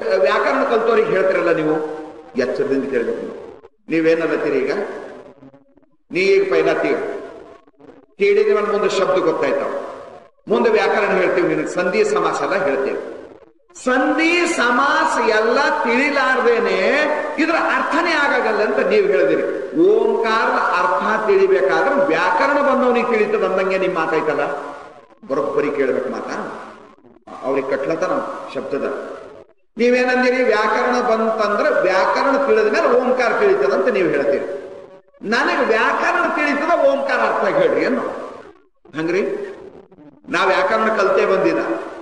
ವ್ಯಾಕರಣ ಕಲ್ತವ್ರಿಗೆ ಹೇಳ್ತಿರಲ್ಲ ನೀವು ಎಚ್ಚರದಿಂದ ಕೇಳಬೇಕು ನೀವು ನೀವೇನಲ್ಲತ್ತೀರಿ ಈಗ ನೀ ಈಗ ಪೈಲಾತೀಗ ಕೇಳಿದ ಮೇಲೆ ಮುಂದೆ ಶಬ್ದ ಗೊತ್ತಾಯ್ತಾವ ಮುಂದೆ ವ್ಯಾಕರಣ ಹೇಳ್ತೀವಿ ನಿನಗೆ ಸಂಧಿ ಸಮಾಸ ಎಲ್ಲ ಹೇಳ್ತೇವೆ ಸಂಧಿ ಸಮಾಸ ಎಲ್ಲ ತಿಳಿಲಾರ್ದೇನೆ ಇದ್ರ ಅರ್ಥನೇ ಆಗಲ್ಲ ಅಂತ ನೀವು ಹೇಳಿದಿರಿ ಓಂಕಾರದ ಅರ್ಥ ತಿಳಿಬೇಕಾದ್ರೆ ವ್ಯಾಕರಣ ಬಂದವನಿಗೆ ತಿಳಿತದ ಅಂದಂಗೆ ನಿಮ್ ಮಾತಾಯ್ತಲ್ಲ ಬರೋಬ್ಬರಿ ಕೇಳ್ಬೇಕು ಮಾತಾ ಅವ್ರಿಗೆ ಕಟ್ಲತನ ಶಬ್ದದ ನೀವೇನಂದಿರಿ ವ್ಯಾಕರಣ ಬಂತಂದ್ರೆ ವ್ಯಾಕರಣ ತಿಳಿದ ಮೇಲೆ ಓಂಕಾರ ತಿಳಿತದಂತ ನೀವು ಹೇಳ್ತೀರಿ ನನಗೆ ವ್ಯಾಕರಣ ತಿಳಿತದ ಓಂಕಾರ ಅರ್ಥ ಹೇಳ್ರಿ ಏನು ಹಂಗ್ರಿ ನಾ ವ್ಯಾಕರಣ ಕಲ್ತೇ ಬಂದಿದ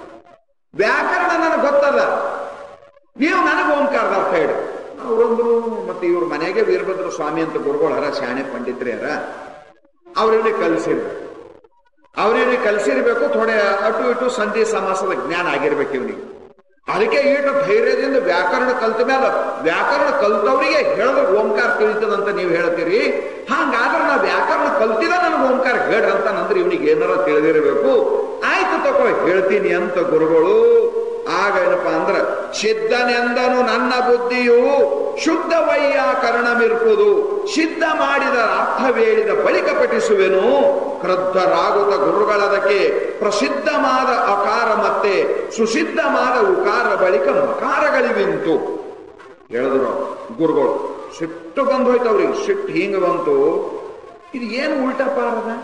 ವ್ಯಾಕರಣ ನನಗೆ ಗೊತ್ತಲ್ಲ ನೀವು ನನಗೆ ಓಂಕಾರದ ಅರ್ಥ ಹೇಳಿ ಅವರೊಂದು ಮತ್ತೆ ಇವ್ರ ಮನೆಗೆ ವೀರಭದ್ರ ಸ್ವಾಮಿ ಅಂತ ಗುರುಗಳು ಹರ ಶಾಣೆ ಪಂಡಿತ್ರಿ ಹರ ಅವ್ರಿಗೆ ಕಲಿಸಿರ್ಬೇಕು ಅವ್ರಿಗೆ ಕಲಿಸಿರ್ಬೇಕು ಥೋಡೆ ಅಟು ಇಟು ಸಂಧಿ ಸಮಾಸದ ಜ್ಞಾನ ಆಗಿರ್ಬೇಕು ಇವನಿಗೆ ಅದಕ್ಕೆ ಈಟ ಧೈರ್ಯದಿಂದ ವ್ಯಾಕರಣ ಕಲ್ತ ಮೇಲೆ ವ್ಯಾಕರಣ ಕಲ್ತವರಿಗೆ ಹೇಳಿದ್ರೆ ಓಂಕಾರ ತಿಳಿತದಂತ ನೀವು ಹೇಳ್ತೀರಿ ಹಂಗಾದ್ರೆ ನಾ ವ್ಯಾಕರಣ ಕಲ್ತಿದ ನನಗೆ ಓಂಕಾರ ಹೇಳ್ರಂತ ನಂದ್ರೆ ಇವನಿಗೆ ಏನಾರ ತಿಳಿದಿರಬೇಕು ಆಯ್ತು ತಗೋ ಹೇಳ್ತೀನಿ ಅಂತ ಗುರುಗಳು ಆಗ ಏನಪ್ಪಾ ಅಂದ್ರ ಸಿದ್ಧನೆಂದನು ನನ್ನ ಬುದ್ಧಿಯು ಶುದ್ಧ ವೈಯಾಕರಣಮಿರ್ಪುದು ಸಿದ್ಧ ಮಾಡಿದ ಅರ್ಥವೇಳಿದ ಬಳಿಕ ಪಠಿಸುವೆನು ಕ್ರದ್ಧರಾಗುತ್ತ ಗುರುಗಳದಕ್ಕೆ ಪ್ರಸಿದ್ಧವಾದ ಅಕಾರ ಮತ್ತೆ ಸುಸಿದ್ಧವಾದ ಉಕಾರ ಬಳಿಕ ಮಕಾರಗಳಿವಿಂತು ಹೇಳಿದ್ರು ಗುರುಗಳು ಸಿಟ್ಟು ಬಂದು ಹೋಯ್ತು ಅವ್ರಿಗೆ ಸಿಟ್ಟು ಹಿಂಗ ಬಂತು ಇದು ಏನು ಉಲ್ಟಾ ಪಾರದ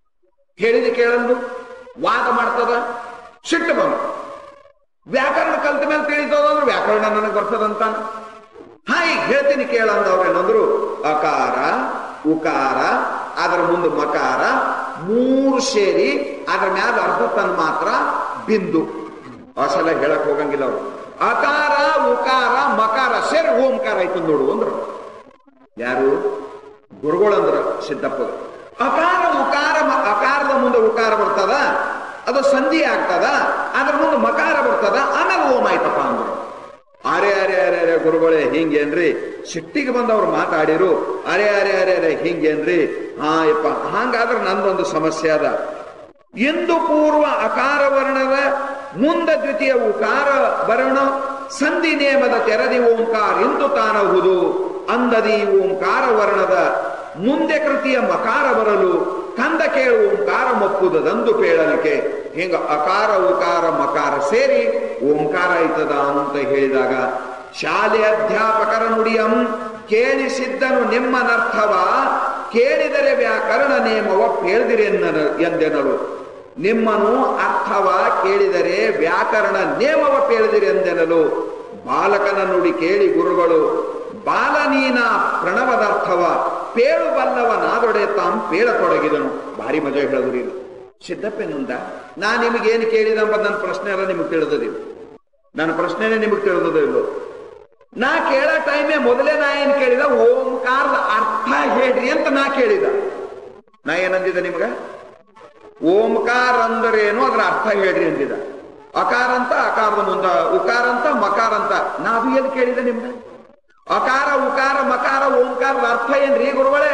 ಹೇಳಿದ ಕೇಳಂದು ವಾದ ಮಾಡ್ತದ ಸಿಟ್ಟು ಬಂತು ವ್ಯಾಕರಣ ಕಲ್ತ ಮೇಲೆ ತಿಳಿತದಂದ್ರೆ ವ್ಯಾಕರಣ ನನಗೆ ಬರ್ತದಂತ ಹಾ ಈಗ ಹೇಳ್ತೀನಿ ಕೇಳಂದ ಅವ್ರೇನಂದ್ರು ಅಕಾರ ಉಕಾರ ಅದರ ಮುಂದೆ ಮಕಾರ ಮೂರು ಸೇರಿ ಅದ್ರ ಮ್ಯಾಲ ಅರ್ಧ ತನ್ ಮಾತ್ರ ಬಿಂದು ಅಸಲ ಹೇಳಕ್ ಹೋಗಂಗಿಲ್ಲ ಅವ್ರು ಅಕಾರ ಉಕಾರ ಮಕಾರ ಸೇರಿ ಓಂಕಾರ ಆಯ್ತು ನೋಡು ಅಂದ್ರು ಯಾರು ಗುರುಗಳಂದ್ರ ಸಿದ್ದಪ್ಪ ಅಕಾರ ಉಕಾರ ಮ- ಅಕಾರದ ಮುಂದೆ ಉಕಾರ ಬರ್ತದ ಅದು ಸಂಧಿ ಆಗ್ತದ ಅದ್ರ ಮುಂದೆ ಮಕಾರ ಬರ್ತದ ಆಮೇಲೆ ಓಂ ಆಯ್ತಪ್ಪ ಅಂದ್ರು ಅರೆ ಅರೆ ಅರೆ ಅರೆ ಗುರುಗಳೇ ಹಿಂಗೇನ್ರಿ ಸಿಟ್ಟಿಗೆ ಬಂದವ್ರು ಮಾತಾಡಿರು ಅರೆ ಅರೆ ಅರೆ ಅರೆ ಹಿಂಗೇನ್ರಿ ಹಾ ಯಪ್ಪ ಹಂಗಾದ್ರೆ ನಂದೊಂದು ಸಮಸ್ಯೆ ಅದ ಇಂದು ಪೂರ್ವ ಅಕಾರ ವರ್ಣದ ಮುಂದ ದ್ವಿತೀಯ ಉಕಾರ ವರ್ಣ ಸಂಧಿ ನೇಮದ ತೆರದಿ ಓಂಕಾರ ಇಂದು ತಾನಹುದು ಅಂದದಿ ಓಂಕಾರ ವರ್ಣದ ಮುಂದೆ ಕೃತಿಯ ಮಕಾರ ಬರಲು ಕಂದ ಕೇಳು ಓಂಕಾರ ಮಪ್ಪುದದಂದು ಪೇಳಲಿಕೆ ಹಿಂಗ ಅಕಾರ ಉಕಾರ ಮಕಾರ ಸೇರಿ ಓಂಕಾರ ಆಯ್ತದ ಅಂತ ಹೇಳಿದಾಗ ಶಾಲೆ ಅಧ್ಯಾಪಕರ ನುಡಿಯಂ ಕೇಳಿಸಿದ್ದನು ನಿಮ್ಮನರ್ಥವ ಕೇಳಿದರೆ ವ್ಯಾಕರಣ ನೇಮವ ಪೇಳ್ದಿರೆನ್ನ ಎಂದೆನರು ನಿಮ್ಮನು ಅರ್ಥವ ಕೇಳಿದರೆ ವ್ಯಾಕರಣ ನೇಮವ ಪೇಳಿದಿರಿ ಎಂದೆನಲು ಬಾಲಕನ ನುಡಿ ಕೇಳಿ ಗುರುಗಳು ಬಾಲನೀನ ಪ್ರಣವದರ್ಥವ ಪೇಳು ಬಲ್ಲವ ನಾದೊಡೆ ತಾಂ ಪೇಳತೊಡಗಿದನು ಭಾರಿ ಮಜಾ ಹೇಳಿದ್ರಿ ಇದು ಸಿದ್ದಪ್ಪೆನುಂದ ನಾ ನಿಮಗೇನು ಕೇಳಿದ ಎಂಬ ನನ್ನ ಪ್ರಶ್ನೆ ಎಲ್ಲ ನಿಮಗೆ ತಿಳಿದಿಲ್ಲ ನನ್ನ ಪ್ರಶ್ನೆನೇ ನಿಮಗೆ ತಿಳಿದಿಲ್ಲೋ ನಾ ಕೇಳೋ ಟೈಮೇ ಮೊದಲೇ ನಾ ಏನ್ ಕೇಳಿದ ಓಂಕಾರದ ಅರ್ಥ ಹೇಳ್ರಿ ಅಂತ ನಾ ಕೇಳಿದ ನಾ ಏನಂದಿದ ನಿಮ್ಗ ಓಂಕಾರ ಅಂದರೇನು ಅದ್ರ ಅರ್ಥ ಹೇಳ್ರಿ ಅಂದಿದ ಅಕಾರ ಅಂತ ಅಕಾರದ ಮುಂದ ಉಕಾರ ಅಂತ ಮಕಾರ ಅಂತ ನಾವು ಏನ್ ಕೇಳಿದ ನಿಮ್ಗ ಅಕಾರ ಉಕಾರ ಮಕಾರ ಓಂಕಾರದ ಅರ್ಥ ಏನ್ರಿ ಗುರುಗಳೇ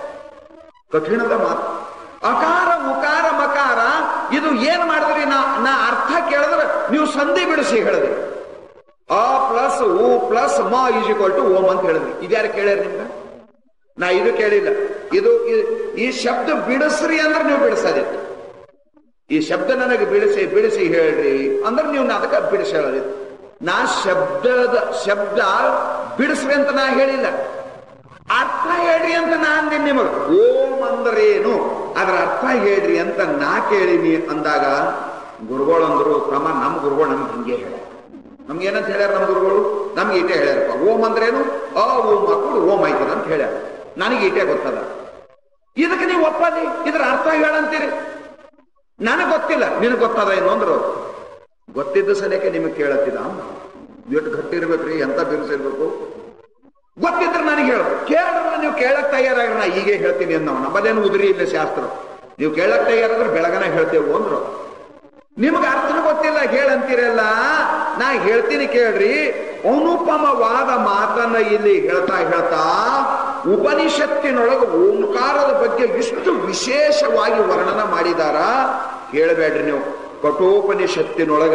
ಕಠಿಣದ ಮಾತು ಅಕಾರ ಉಕಾರ ಮಕಾರ ಇದು ಏನ್ ಮಾಡಿದ್ರಿ ನಾ ನಾ ಅರ್ಥ ಕೇಳಿದ್ರೆ ನೀವು ಸಂಧಿ ಬಿಡಿಸಿ ಹೇಳಿದ್ರಿ ಅ ಪ್ಲಸ್ ಉ ಪ್ಲಸ್ ಮ ಈಸ್ ಈಕ್ವಲ್ ಟು ಓಂ ಅಂತ ಹೇಳಿದ್ರಿ ಇದ್ಯಾರು ಕೇಳ್ಯಾರ ನಿಮ್ಗ ನಾ ಇದು ಕೇಳಿಲ್ಲ ಇದು ಈ- ಈ ಶಬ್ದ ಬಿಡಿಸ್ರಿ ಅಂದ್ರೆ ನೀವು ಬಿಡಿಸೋದಿತ್ತು ಈ ಶಬ್ದ ನನಗೆ ಬಿಡಿಸಿ ಬಿಡಿಸಿ ಹೇಳ್ರಿ ಅಂದ್ರೆ ನೀವು ಅದಕ್ಕೆ ಬಿಡಿಸಿ ಹೇಳೋದಿತ್ತು ನಾ ಶಬ್ದದ ಶಬ್ದ ಬಿಡಿಸ್ರಿ ಅಂತ ನಾ ಹೇಳಿಲ್ಲ ಅರ್ಥ ಹೇಳ್ರಿ ಅಂತ ನಾ ಅಂದಿನಿ ನಿಮಗ ಓಂ ಅಂದ್ರೇನು ಅದ್ರ ಅರ್ಥ ಹೇಳ್ರಿ ಅಂತ ನಾ ಕೇಳಿನಿ ಅಂದಾಗ ಗುರುಗಳು ಅಂದ್ರು ತಮ್ಮ ನಮ್ಮ ಗುರುಗಳು ನಮ್ಗೆ ಹಿಂಗೆ ಹೇಳ ನಮ್ಗೆ ಏನಂತ ಹೇಳ್ಯಾರ ನಮ್ಮ ಗುರುಗಳು ನಮ್ಗೆ ಇಟೆ ಹೇಳ್ಯಾರಪ್ಪ ಓಂ ಅಂದ್ರೇನು ಅ ಓಂ ಹಾಕೊಂಡು ಓಂ ಆಯ್ತದ ಅಂತ ಹೇಳ್ಯಾರ ನನಗೆ ಇಟೆ ಗೊತ್ತದ ಇದಕ್ಕೆ ನೀವು ಒಪ್ಪದಿ ಇದ್ರ ಅರ್ಥ ಹೇಳಂತೀರಿ ನನಗೆ ಗೊತ್ತಿಲ್ಲ ನಿನಗೆ ಗೊತ್ತದ ಏನು ಅಂದ್ರು ಗೊತ್ತಿದ್ದ ಸಲಕ್ಕೆ ನಿಮಗೆ ಕೇಳತ್ತಿದ ಎಷ್ಟು ಗಟ್ಟಿ ಇರ್ಬೇಕ್ರಿ ಎಂತ ಬಿರುಸಿರ್ಬೇಕು ಗೊತ್ತಿದ್ರೆ ನನಗೆ ಹೇಳು ಕೇಳಿದ್ರೆ ನೀವು ಕೇಳಕ್ ತಯಾರಾಗ್ರ ನಾ ಹೀಗೆ ಹೇಳ್ತೀನಿ ಅಂದವ ನಮ್ಮದೇನು ಉದುರಿ ಇಲ್ಲ ಶಾಸ್ತ್ರ ನೀವು ಕೇಳಕ್ ತಯಾರಾದ್ರೆ ಬೆಳಗನ ಹೇಳ್ತೇವು ಅಂದ್ರು ನಿಮ್ಗೆ ಅರ್ಥನ ಗೊತ್ತಿಲ್ಲ ಹೇಳಂತೀರಲ್ಲ ನಾ ಹೇಳ್ತೀನಿ ಕೇಳ್ರಿ ಅನುಪಮವಾದ ಮಾತನ್ನ ಇಲ್ಲಿ ಹೇಳ್ತಾ ಹೇಳ್ತಾ ಉಪನಿಷತ್ತಿನೊಳಗೆ ಓಂಕಾರದ ಬಗ್ಗೆ ಇಷ್ಟು ವಿಶೇಷವಾಗಿ ವರ್ಣನ ಮಾಡಿದಾರ ಕೇಳಬೇಡ್ರಿ ನೀವು ಕಠೋಪನಿಷತ್ತಿನೊಳಗ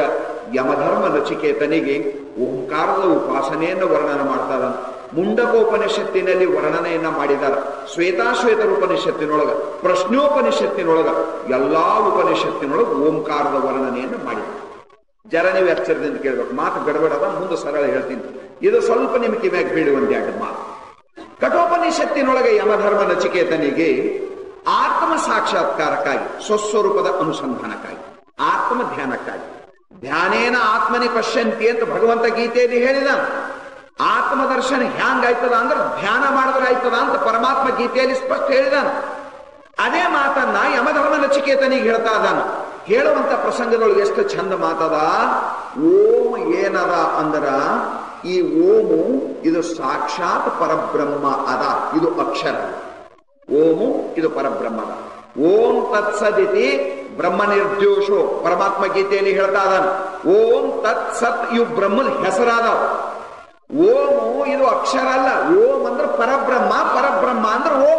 ಯಮಧರ್ಮ ನಚಿಕೇತನಿಗೆ ಓಂಕಾರದ ಉಪಾಸನೆಯನ್ನು ವರ್ಣನೆ ಮಾಡ್ತಾರ ಮುಂಡಕೋಪನಿಷತ್ತಿನಲ್ಲಿ ವರ್ಣನೆಯನ್ನ ಮಾಡಿದಾರ ಶ್ವೇತಾಶ್ವೇತರ ಉಪನಿಷತ್ತಿನೊಳಗ ಪ್ರಶ್ನೋಪನಿಷತ್ತಿನೊಳಗ ಎಲ್ಲಾ ಉಪನಿಷತ್ತಿನೊಳಗ ಓಂಕಾರದ ವರ್ಣನೆಯನ್ನು ಮಾಡಿದ್ದಾರೆ ಜರ ನೀವು ಎಚ್ಚರದಿಂದ ಕೇಳ್ಬೇಕು ಮಾತು ಗಡಬಡದ ಮುಂದೆ ಸರಳ ಹೇಳ್ತೀನಿ ಇದು ಸ್ವಲ್ಪ ನಿಮ್ಗೆ ಕಿವ್ಯಾಗ ಬೀಳಿ ಒಂದೆರಡು ಮಾತು ಕಠೋಪನಿಷತ್ತಿನೊಳಗೆ ಯಮಧರ್ಮ ನಚಿಕೇತನಿಗೆ ಆತ್ಮ ಸಾಕ್ಷಾತ್ಕಾರಕ್ಕಾಗಿ ಸ್ವಸ್ವರೂಪದ ಅನುಸಂಧಾನಕ್ಕಾಗಿ ಆತ್ಮ ಧ್ಯಾನಕ್ಕಾಗಿ ಧ್ಯಾನೇನ ಆತ್ಮನಿ ಪಶ್ಯಂತಿ ಅಂತ ಭಗವಂತ ಗೀತೆಯಲ್ಲಿ ಹೇಳಿದ ಆತ್ಮದರ್ಶನ ಹ್ಯಾಂಗಾಯ್ತದ ಅಂದ್ರೆ ಧ್ಯಾನ ಮಾಡಿದ್ರೆ ಆಯ್ತದ ಅಂತ ಪರಮಾತ್ಮ ಗೀತೆಯಲ್ಲಿ ಸ್ಪಷ್ಟ ಹೇಳಿದಾನ ಅದೇ ಮಾತನ್ನ ಯಮಧರ್ಮ ನಚಿಕೇತನಿಗೆ ಹೇಳ್ತಾ ಇದ್ದಾನ ಹೇಳುವಂತ ಪ್ರಸಂಗದೊಳಗೆ ಎಷ್ಟು ಚಂದ ಮಾತದ ಓಂ ಏನದ ಅಂದ್ರ ಈ ಓಮು ಇದು ಸಾಕ್ಷಾತ್ ಪರಬ್ರಹ್ಮ ಅದ ಇದು ಅಕ್ಷರ ಓಮು ಇದು ಪರಬ್ರಹ್ಮದ ಓಂ ತತ್ಸದಿತಿ ಬ್ರಹ್ಮ ನಿರ್ದೋಷೋ ಪರಮಾತ್ಮ ಗೀತೆಯಲ್ಲಿ ಹೇಳ್ತಾ ಇದ್ದಾನ ಓಂ ತತ್ ಸತ್ ಇವು ಬ್ರಹ್ಮದ ಹೆಸರಾದವ ಓಮು ಇದು ಅಕ್ಷರ ಅಲ್ಲ ಓಂ ಅಂದ್ರೆ ಪರಬ್ರಹ್ಮ ಪರಬ್ರಹ್ಮ ಅಂದ್ರೆ ಓಂ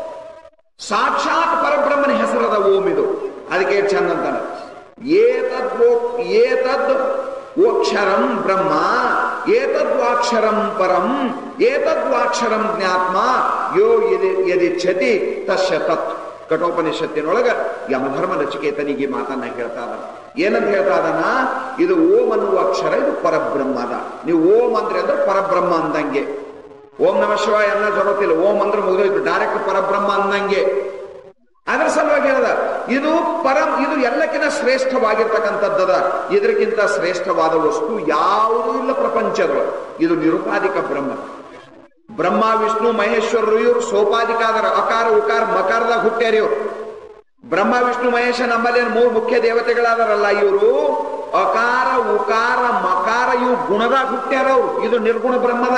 ಸಾಕ್ಷಾತ್ ಪರಬ್ರಹ್ಮನ ಹೆಸರದ ಓಂ ಇದು ಅದಕ್ಕೆ ಚಂದ ಅಂತಾನೆ ಏತದ್ ಏತದ್ ಓಕ್ಷರಂ ಬ್ರಹ್ಮ ಏತದ್ವಾಕ್ಷರಂ ಪರಂ ಏತದ್ವಾಕ್ಷರಂ ಜ್ಞಾತ್ಮ ಯೋ ಯದಿ ಯದಿಚ್ಛತಿ ತಸ್ಯ ತತ್ ಕಠೋಪನಿಷತ್ತಿನೊಳಗ ಯಮಧರ್ಮ ನಚಿಕೇತನಿಗೆ ಮಾತನ್ನ ಹೇಳ್ತಾ ಇದ್ದಾನೆ ಏನಂತ ಹೇಳ್ತಾ ಇದ್ದಾನ ಇದು ಓಂ ಅನ್ನುವ ಅಕ್ಷರ ಇದು ಪರಬ್ರಹ್ಮದ ನೀವು ಓಂ ಅಂದ್ರೆ ಅಂದ್ರೆ ಪರಬ್ರಹ್ಮ ಅಂದಂಗೆ ಓಂ ನಮ ಶಿವಾಯ ಅನ್ನ ಜರೋತಿಲ್ಲ ಓಂ ಅಂದ್ರೆ ಮುಗಿದೋಯ್ತು ಡೈರೆಕ್ಟ್ ಪರಬ್ರಹ್ಮ ಅಂದಂಗೆ ಅದರ ಸಲುವಾಗಿ ಹೇಳ್ದ ಇದು ಪರಂ ಇದು ಎಲ್ಲಕ್ಕಿಂತ ಶ್ರೇಷ್ಠವಾಗಿರ್ತಕ್ಕಂಥದ್ದದ ಇದಕ್ಕಿಂತ ಶ್ರೇಷ್ಠವಾದ ವಸ್ತು ಯಾವುದೂ ಇಲ್ಲ ಪ್ರಪಂಚದೊಳಗೆ ಇದು ನಿರುಪಾಧಿಕ ಬ್ರಹ್ಮ ಬ್ರಹ್ಮ ವಿಷ್ಣು ಮಹೇಶ್ವರರು ಇವರು ಸೋಪಾಧಿಕಾದರ ಅಕಾರ ಉಕಾರ ಮಕಾರದಾಗ ಹುಟ್ಟ್ಯಾರ ಇವರು ಬ್ರಹ್ಮ ವಿಷ್ಣು ಮಹೇಶ ನಮ್ಮಲ್ಲಿ ಏನ್ ಮೂರು ಮುಖ್ಯ ದೇವತೆಗಳಾದಾರಲ್ಲ ಇವರು ಅಕಾರ ಉಕಾರ ಮಕಾರ ಇವು ಗುಣದಾಗ ಹುಟ್ಟ್ಯಾರ ಅವ್ರು ಇದು ನಿರ್ಗುಣ ಬ್ರಹ್ಮದ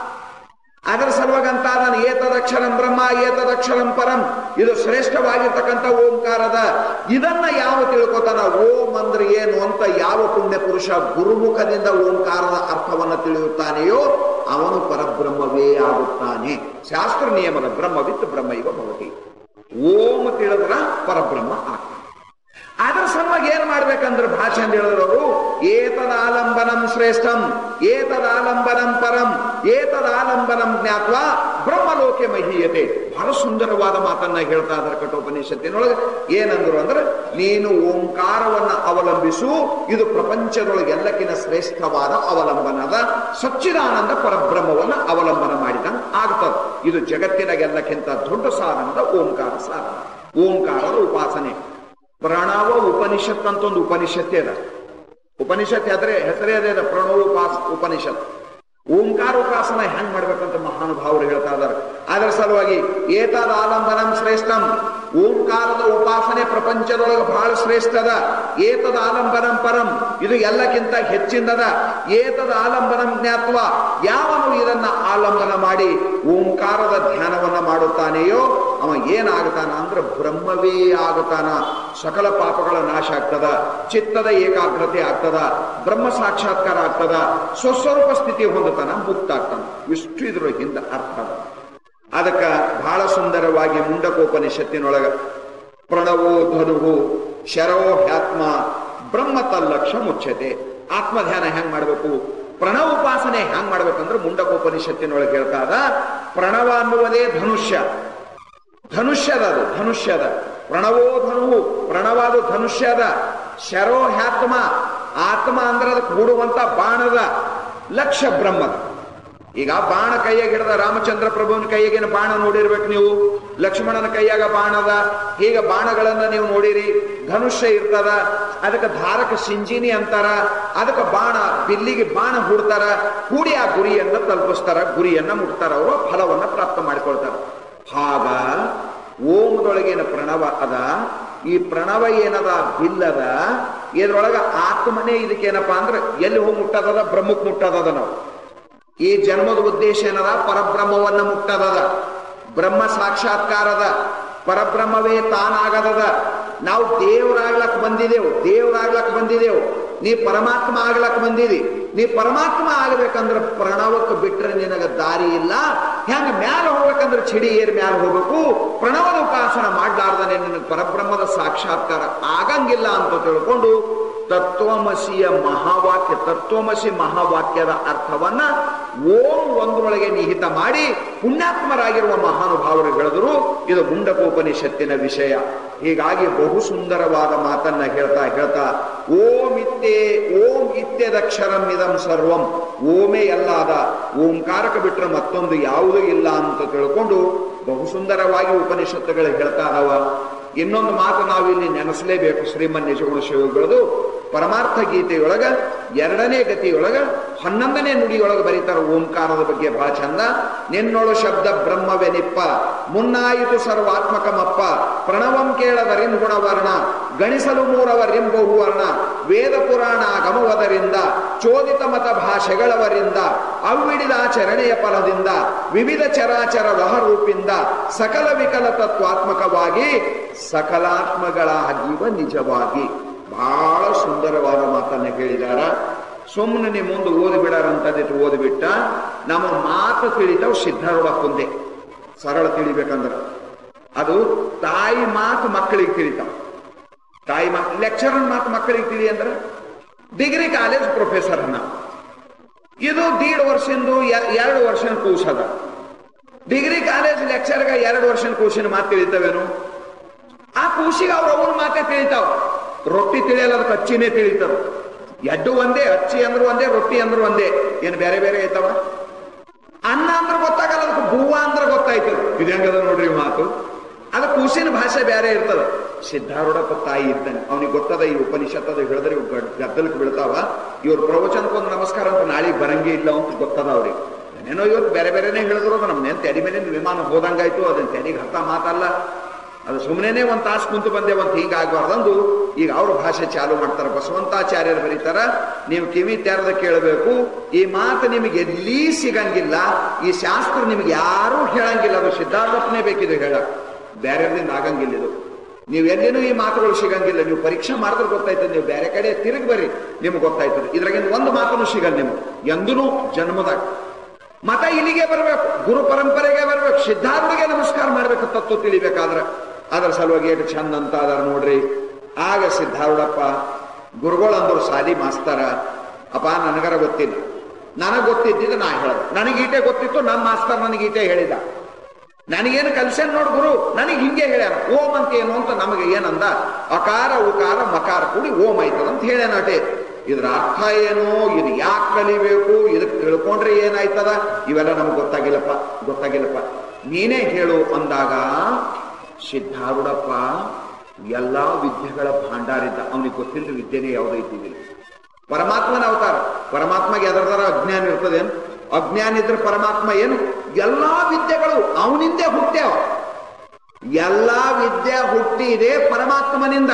ಅದರ ಸಲುವಾಗಿ ಅಂತ ನಾನು ಏತದಕ್ಷರಂ ಬ್ರಹ್ಮ ಏತದಕ್ಷರಂ ಪರಂ ಇದು ಶ್ರೇಷ್ಠವಾಗಿರ್ತಕ್ಕಂಥ ಓಂಕಾರದ ಇದನ್ನ ಯಾವ ತಿಳ್ಕೊತಾನ ಓಂ ಅಂದ್ರೆ ಏನು ಅಂತ ಯಾವ ಪುಣ್ಯ ಪುರುಷ ಗುರುಮುಖದಿಂದ ಓಂಕಾರದ ಅರ್ಥವನ್ನ ತಿಳಿಯುತ್ತಾನೆಯೋ ಅವನು ಪರಬ್ರಹ್ಮವೇ ಆಗುತ್ತಾನೆ ಶಾಸ್ತ್ರ ನಿಯಮದ ಬ್ರಹ್ಮವಿತ್ತು ಬ್ರಹ್ಮ ಇವ ಭವತಿ ಓಂ ತಿಳಿದ್ರ ಪರಬ್ರಹ್ಮ ಆಗ್ತಾನೆ ಅದರ ಸಲುವಾಗಿ ಏನ್ ಮಾಡ್ಬೇಕಂದ್ರೆ ಭಾಷೆ ಅಂತ ಹೇಳಿದ್ರು ಏತದಾಲಂಬನಂ ಶ್ರೇಷ್ಠಂ ಏತದಾಲಂಬನಂ ಪರಂ ಏತದಾಲಂಬನಂ ಜ್ಞಾತ್ವ ಬ್ರಹ್ಮಲೋಕೆ ಮಹೀಯತೆ ಬಹಳ ಸುಂದರವಾದ ಮಾತನ್ನ ಹೇಳ್ತಾ ಇದ್ದಾರೆ ಕಠೋಪನಿಷತ್ತಿನೊಳಗೆ ಏನಂದ್ರು ಅಂದ್ರೆ ನೀನು ಓಂಕಾರವನ್ನ ಅವಲಂಬಿಸು ಇದು ಪ್ರಪಂಚದೊಳಗೆ ಎಲ್ಲಕ್ಕಿಂತ ಶ್ರೇಷ್ಠವಾದ ಅವಲಂಬನದ ಸಚ್ಚಿದಾನಂದ ಪರಬ್ರಹ್ಮವನ್ನ ಅವಲಂಬನ ಮಾಡಿದ ಆಗ್ತದ ಇದು ಜಗತ್ತಿನಾಗೆಲ್ಲಕ್ಕಿಂತ ದೊಡ್ಡ ಸಾಧನದ ಓಂಕಾರ ಸಾಧನ ಓಂಕಾರದ ಉಪಾಸನೆ ಪ್ರಣವ ಉಪನಿಷತ್ ಅಂತ ಒಂದು ಉಪನಿಷತ್ತೇ ಅದ ಉಪನಿಷತ್ ಹೆಸರೇ ಹೆಸರೇ ಅದೇ ಅದ ಪ್ರಣವ ಉಪಾಸ ಉಪನಿಷತ್ ಓಂಕಾರ ಉಪಾಸನ ಹೆಂಗ್ ಮಾಡ್ಬೇಕಂತ ಮಹಾನುಭಾವರು ಹೇಳ್ತಾ ಇದಾರೆ ಅದರ ಸಲುವಾಗಿ ಏತದ ಆಲಂಬನಂ ಶ್ರೇಷ್ಠಂ ಓಂಕಾರದ ಉಪಾಸನೆ ಪ್ರಪಂಚದೊಳಗೆ ಬಹಳ ಶ್ರೇಷ್ಠದ ಏತದ ಆಲಂಬನಂ ಪರಂ ಇದು ಎಲ್ಲಕ್ಕಿಂತ ಹೆಚ್ಚಿಂದದ ಏತದ ಆಲಂಬನಂ ಜ್ಞಾತ್ವ ಯಾವನು ಇದನ್ನ ಆಲಂಬನ ಮಾಡಿ ಓಂಕಾರದ ಧ್ಯಾನವನ್ನ ಮಾಡುತ್ತಾನೆಯೋ ಅವ ಏನಾಗ್ತಾನ ಅಂದ್ರೆ ಬ್ರಹ್ಮವೇ ಆಗುತ್ತಾನ ಸಕಲ ಪಾಪಗಳ ನಾಶ ಆಗ್ತದ ಚಿತ್ತದ ಏಕಾಗ್ರತೆ ಆಗ್ತದ ಬ್ರಹ್ಮ ಸಾಕ್ಷಾತ್ಕಾರ ಆಗ್ತದ ಸ್ವಸ್ವರೂಪ ಸ್ಥಿತಿ ಹೊಂದುತ್ತಾನ ಮುಕ್ತ ಆಗ್ತಾನ ಇಷ್ಟು ಇದ್ರ ಹಿಂದ ಅರ್ಥ ಅದ ಅದಕ್ಕ ಬಹಳ ಸುಂದರವಾಗಿ ಮುಂಡಕೋಪನಿಷತ್ತಿನೊಳಗ ಪ್ರಣವೋ ಧನುವು ಶರೋ ಹ್ಯಾತ್ಮ ಬ್ರಹ್ಮ ತಲ್ಲಕ್ಷ ಮುಚ್ಚತೆ ಆತ್ಮಧ್ಯಾನ ಹೆಂಗ್ ಮಾಡ್ಬೇಕು ಪ್ರಣವ ಉಪಾಸನೆ ಹೆಂಗ್ ಮಾಡ್ಬೇಕಂದ್ರೆ ಮುಂಡಕೋಪನಿಷತ್ತಿನೊಳಗೆ ಹೇಳ್ತಾದ ಪ್ರಣವ ಅನ್ನುವುದೇ ಧನುಷ್ಯ ಧನುಷ್ಯದ ಅದು ಧನುಷ್ಯದ ಪ್ರಣವೋ ಧನುವು ಪ್ರಣವಾದು ಧನುಷ್ಯದ ಶರೋ ಹ್ಯಾತ್ಮ ಆತ್ಮ ಅಂದ್ರೆ ಅದಕ್ಕೆ ಹೂಡುವಂತ ಬಾಣದ ಲಕ್ಷ ಬ್ರಹ್ಮದ ಈಗ ಬಾಣ ಕೈಯಾಗ ಹಿಡಿದ ರಾಮಚಂದ್ರ ಪ್ರಭುವಿನ ಕೈಯಾಗಿನ ಬಾಣ ನೋಡಿರ್ಬೇಕು ನೀವು ಲಕ್ಷ್ಮಣನ ಕೈಯಾಗ ಬಾಣದ ಹೀಗ ಬಾಣಗಳನ್ನ ನೀವು ನೋಡಿರಿ ಧನುಷ್ಯ ಇರ್ತದ ಅದಕ್ಕೆ ಧಾರಕ ಸಿಂಜಿನಿ ಅಂತಾರ ಅದಕ್ಕೆ ಬಾಣ ಬಿಲ್ಲಿಗೆ ಬಾಣ ಹೂಡ್ತಾರ ಹೂಡಿ ಆ ಗುರಿಯನ್ನ ತಲುಪಿಸ್ತಾರ ಗುರಿಯನ್ನ ಮುಟ್ತಾರ ಅವರು ಫಲವನ್ನ ಪ್ರಾಪ್ತ ಮಾಡಿಕೊಳ್ತಾರ ಹಾಗ ಓಮದೊಳಗಿನ ಪ್ರಣವ ಅದ ಈ ಪ್ರಣವ ಏನದ ಬಿಲ್ಲದ ಇದ್ರೊಳಗ ಆತ್ಮನೇ ಇದಕ್ಕೇನಪ್ಪ ಅಂದ್ರೆ ಎಲ್ಲಿ ಹೋಗಿ ಮುಟ್ಟದದ ಬ್ರಹ್ಮಕ್ ಮುಟ್ಟದದ ನಾವು ಈ ಜನ್ಮದ ಉದ್ದೇಶ ಏನದ ಪರಬ್ರಹ್ಮವನ್ನ ಮುಟ್ಟದದ ಬ್ರಹ್ಮ ಸಾಕ್ಷಾತ್ಕಾರದ ಪರಬ್ರಹ್ಮವೇ ತಾನಾಗದದ ನಾವು ದೇವರಾಗ್ಲಕ್ ಬಂದಿದೆವು ದೇವರಾಗ್ಲಕ್ ಬಂದಿದೆವು ನೀ ಪರಮಾತ್ಮ ಆಗ್ಲಕ್ ಬಂದಿದಿ ನೀ ಪರಮಾತ್ಮ ಆಗ್ಬೇಕಂದ್ರೆ ಪ್ರಣವಕ್ಕೆ ಬಿಟ್ರೆ ನಿನಗ ದಾರಿ ಇಲ್ಲ ಹೆಂಗ ಮ್ಯಾಲ ಹೋಗ್ಬೇಕಂದ್ರೆ ಚಿಡಿ ಏರ್ ಮ್ಯಾಲ ಹೋಗ್ಬೇಕು ಪ್ರಣವದ ಉಪಾಸನ ಮಾಡ್ಲಾರ್ದನೆ ನಿನಗೆ ಪರಬ್ರಹ್ಮದ ಸಾಕ್ಷಾತ್ಕಾರ ಆಗಂಗಿಲ್ಲ ಅಂತ ತಿಳ್ಕೊಂಡು ತತ್ವಮಸಿಯ ಮಹಾವಾಕ್ಯ ತತ್ವಮಸಿ ಮಹಾವಾಕ್ಯದ ಅರ್ಥವನ್ನ ಓಂ ಒಂದರೊಳಗೆ ನಿಹಿತ ಮಾಡಿ ಪುಣ್ಯಾತ್ಮರಾಗಿರುವ ಮಹಾನುಭಾವರು ಹೇಳಿದ್ರು ಇದು ಮುಂಡಕೋಪನಿಷತ್ತಿನ ವಿಷಯ ಹೀಗಾಗಿ ಬಹು ಸುಂದರವಾದ ಮಾತನ್ನ ಹೇಳ್ತಾ ಹೇಳ್ತಾ ಓಂ ಇತ್ತೇ ಓಂ ಇತ್ಯದಕ್ಷರಂ ಇದಂ ಸರ್ವಂ ಓಮೇ ಎಲ್ಲಾದ ಓಂಕಾರಕ ಬಿಟ್ರೆ ಮತ್ತೊಂದು ಯಾವುದೂ ಇಲ್ಲ ಅಂತ ತಿಳ್ಕೊಂಡು ಬಹು ಸುಂದರವಾಗಿ ಉಪನಿಷತ್ತುಗಳು ಹೇಳ್ತಾ ಅದಾವ ಇನ್ನೊಂದು ಮಾತು ನಾವು ಇಲ್ಲಿ ನೆನೆಸಲೇಬೇಕು ಶ್ರೀಮನ್ ನಿಜಗುಣ ಶಿವಗಳದು ಪರಮಾರ್ಥ ಗೀತೆಯೊಳಗ ಎರಡನೇ ಗತಿಯೊಳಗ ಹನ್ನೊಂದನೇ ನುಡಿಯೊಳಗೆ ಬರೀತಾರ ಓಂಕಾರದ ಬಗ್ಗೆ ಬಹಳ ಚಂದ ನಿನ್ನೊಳು ಶಬ್ದ ಬ್ರಹ್ಮವೆನಿಪ್ಪ ಮುನ್ನಾಯಿತು ಸರ್ವಾತ್ಮಕಮಪ್ಪ ಪ್ರಣವಂ ಕೇಳದರಿನ್ ಗುಣವರ್ಣ ಗಣಿಸಲು ಮೂರವರಿಂ ಬಹುವರ್ಣ ವೇದ ಪುರಾಣ ಗಮವದರಿಂದ ಚೋದಿತ ಮತ ಭಾಷೆಗಳವರಿಂದ ಅವ್ವಿಡಿದಾಚರಣೆಯ ಫಲದಿಂದ ವಿವಿಧ ಚರಾಚರ ವಹರೂಪಿಂದ ಸಕಲ ವಿಕಲ ತತ್ವಾತ್ಮಕವಾಗಿ ಸಕಲಾತ್ಮಗಳಾಗಿವ ನಿಜವಾಗಿ ಬಹಳ ಸುಂದರವಾದ ಮಾತನ್ನ ಹೇಳಿದಾರ ಸುಮ್ಮನೆ ನೀವು ಮುಂದೆ ಓದಿಬಿಡಾರಂತದಿಟ್ಟು ಓದಿಬಿಟ್ಟ ನಮ್ಮ ಮಾತು ತಿಳಿತಾವ್ ಸಿದ್ಧಾರೂಢ ಕುಂದೆ ಸರಳ ತಿಳಿಬೇಕಂದ್ರ ಅದು ತಾಯಿ ಮಾತು ಮಕ್ಕಳಿಗೆ ತಿಳಿತಾವ ತಾಯಿ ಮಾತು ಲೆಕ್ಚರರ್ ಮಾತು ಮಕ್ಕಳಿಗೆ ತಿಳಿ ಅಂದ್ರೆ ಡಿಗ್ರಿ ಕಾಲೇಜ್ ಪ್ರೊಫೆಸರ್ ನಾವು ಇದು ದೀಡ್ ವರ್ಷಂದು ಎ- ಎರಡು ವರ್ಷದ ಕೂಸದ ಡಿಗ್ರಿ ಕಾಲೇಜ್ ಲೆಕ್ಚರ್ಗ ಎರಡು ವರ್ಷದ ಕೂಸಿನ ಮಾತು ತಿಳಿತಾವೇನು ಆ ಕೂಸಿಗೆ ಅವ್ರ ಅವನ ಮಾತೇ ತಿಳಿತಾವ ರೊಟ್ಟಿ ತಿಳಿಯಲ್ಲ ಅದಕ್ಕೆ ಅಚ್ಚಿನೇ ತಿಳಿತಾವ ಎಡ್ಡು ಒಂದೇ ಅಚ್ಚಿ ಅಂದ್ರು ಒಂದೇ ರೊಟ್ಟಿ ಅಂದ್ರು ಒಂದೇ ಏನು ಬೇರೆ ಬೇರೆ ಐತವ ಅನ್ನ ಅಂದ್ರೆ ಗೊತ್ತಾಗಲ್ಲ ಅದಕ್ಕೆ ಭೂವ ಅಂದ್ರೆ ಗೊತ್ತಾಯ್ತದ ಇದು ಹೆಂಗದ ನೋಡ್ರಿ ಈ ಮಾತು ಅದು ಕೂಸಿನ ಭಾಷೆ ಬೇರೆ ಇರ್ತದ ಸಿದ್ಧಾರೂಢಪ್ಪ ತಾಯಿ ಇದ್ದಾನೆ ಅವನಿಗೆ ಗೊತ್ತದ ಈ ಉಪನಿಷತ್ತದ ಹೇಳಿದ್ರೆ ಇವ್ ಗಡ್- ಗದ್ದಲಕ್ಕೆ ಬೀಳ್ತಾವ ಇವ್ರ ಪ್ರವಚನಕ್ಕೊಂದು ನಮಸ್ಕಾರ ಅಂತ ನಾಳೆಗೆ ಬರಂಗೇ ಇಲ್ಲ ಅಂತ ಗೊತ್ತದ ಅವ್ರಿಗೆ ಏನೇನೋ ಇವತ್ತು ಬೇರೆ ಬೇರೆನೇ ಹೇಳಿದ್ರು ಅದು ನಮ್ನೇನ್ ತೆಡಿ ಮೇಲೆ ವಿಮಾನ ಹೋದಂಗಾಯ್ತು ಅದನ್ನ ತೆಡಿಗೆ ಹತ್ತ ಮಾತಲ್ಲ ಅದು ಸುಮ್ಮನೆ ಒಂದ್ ತಾಸು ಕುಂತು ಬಂದೆ ಒಂದ್ ಹೀಗಾಗಬಾರ್ದಂದು ಈಗ ಅವ್ರ ಭಾಷೆ ಚಾಲು ಮಾಡ್ತಾರ ಬಸವಂತಾಚಾರ್ಯರು ಬರೀತಾರ ನೀವು ಕಿವಿ ತೆರೆದ ಕೇಳಬೇಕು ಈ ಮಾತು ನಿಮಗೆ ಎಲ್ಲಿ ಸಿಗಂಗಿಲ್ಲ ಈ ಶಾಸ್ತ್ರ ನಿಮ್ಗೆ ಯಾರೂ ಹೇಳಂಗಿಲ್ಲ ಅದು ಸಿದ್ಧಾರ್ಥನೇ ಬೇಕಿದೆ ಹೇಳ ಬೇರೆದಿಂದ ಆಗಂಗಿಲ್ಲ ಇದು ನೀವು ಎಲ್ಲಿನೂ ಈ ಮಾತುಗಳು ಸಿಗಂಗಿಲ್ಲ ನೀವು ಪರೀಕ್ಷೆ ಮಾಡಿದ್ರೆ ಗೊತ್ತಾಯ್ತದೆ ನೀವು ಬೇರೆ ಕಡೆ ತಿರುಗಿ ಬರ್ರಿ ನಿಮ್ಗೆ ಗೊತ್ತಾಯ್ತದೆ ಇದ್ರಾಗಿಂದ ಒಂದು ಮಾತನ್ನು ಸಿಗಲ್ಲ ನಿಮ್ಗೆ ಎಂದೂ ಜನ್ಮದಾಗ ಮತ ಇಲ್ಲಿಗೆ ಬರ್ಬೇಕು ಗುರು ಪರಂಪರೆಗೆ ಬರ್ಬೇಕು ಸಿದ್ಧಾರ್ಥಿಗೆ ನಮಸ್ಕಾರ ಮಾಡ್ಬೇಕು ತತ್ವ ತಿಳಿಬೇಕಾದ್ರೆ ಅದ್ರ ಸಲುವಾಗಿ ಎಷ್ಟು ಚಂದ ಅಂತ ಅದಾರ ನೋಡ್ರಿ ಆಗ ಸಿದ್ಧಾರೂಢಪ್ಪ ಗುರುಗಳಂದ್ರು ಸಾಲಿ ಮಾಸ್ತರ ಅಪ್ಪ ನನಗರ ಗೊತ್ತಿಲ್ಲ ನನಗೆ ಗೊತ್ತಿದ್ದಿದ್ದು ನಾ ಹೇಳ್ದೆ ನನಗೆ ಈಟೆ ಗೊತ್ತಿತ್ತು ನಮ್ಮ ಮಾಸ್ತರ್ ನನಗೆ ಈಟೆ ಹೇಳಿದ ನನಗೇನು ಕಲ್ಸನ್ ನೋಡ್ ಗುರು ನನಗೆ ಹಿಂಗೆ ಹೇಳ್ಯಾರ ಓಂ ಅಂತ ಏನು ಅಂತ ನಮಗೆ ಏನಂದ ಅಕಾರ ಉಕಾರ ಮಕಾರ ಕೂಡಿ ಓಂ ಆಯ್ತದ ಅಂತ ಹೇಳ್ಯಾನಟೆ ಇದ್ರ ಅರ್ಥ ಏನು ಇದು ಯಾಕೆ ಕಲಿಬೇಕು ಇದಕ್ಕೆ ತಿಳ್ಕೊಂಡ್ರೆ ಏನಾಯ್ತದ ಇವೆಲ್ಲ ನಮ್ಗೆ ಗೊತ್ತಾಗಿಲ್ಲಪ್ಪ ಗೊತ್ತಾಗಿಲ್ಲಪ್ಪ ನೀನೇ ಹೇಳು ಅಂದಾಗ ಸಿದ್ಧಾರೂಢಪ್ಪ ಎಲ್ಲಾ ವಿದ್ಯೆಗಳ ಭಾಂಡಾರಿದ್ದ ಅವನಿಗೆ ಗೊತ್ತಿಲ್ಲ ವಿದ್ಯೆನೇ ಯಾವುದೋ ಇದ್ದಿದ್ದಿಲ್ಲ ಪರಮಾತ್ಮನ ಅವತಾರ ಪರಮಾತ್ಮಗೆ ಎದರದರ ಅಜ್ಞಾನ ಇರ್ತದೇನು ಅಜ್ಞಾನ ಇದ್ರೆ ಪರಮಾತ್ಮ ಏನು ಎಲ್ಲಾ ವಿದ್ಯೆಗಳು ಅವನಿಂದೇ ಹುಟ್ಟ್ಯಾವ ಎಲ್ಲಾ ವಿದ್ಯೆ ಹುಟ್ಟಿದೆ ಪರಮಾತ್ಮನಿಂದ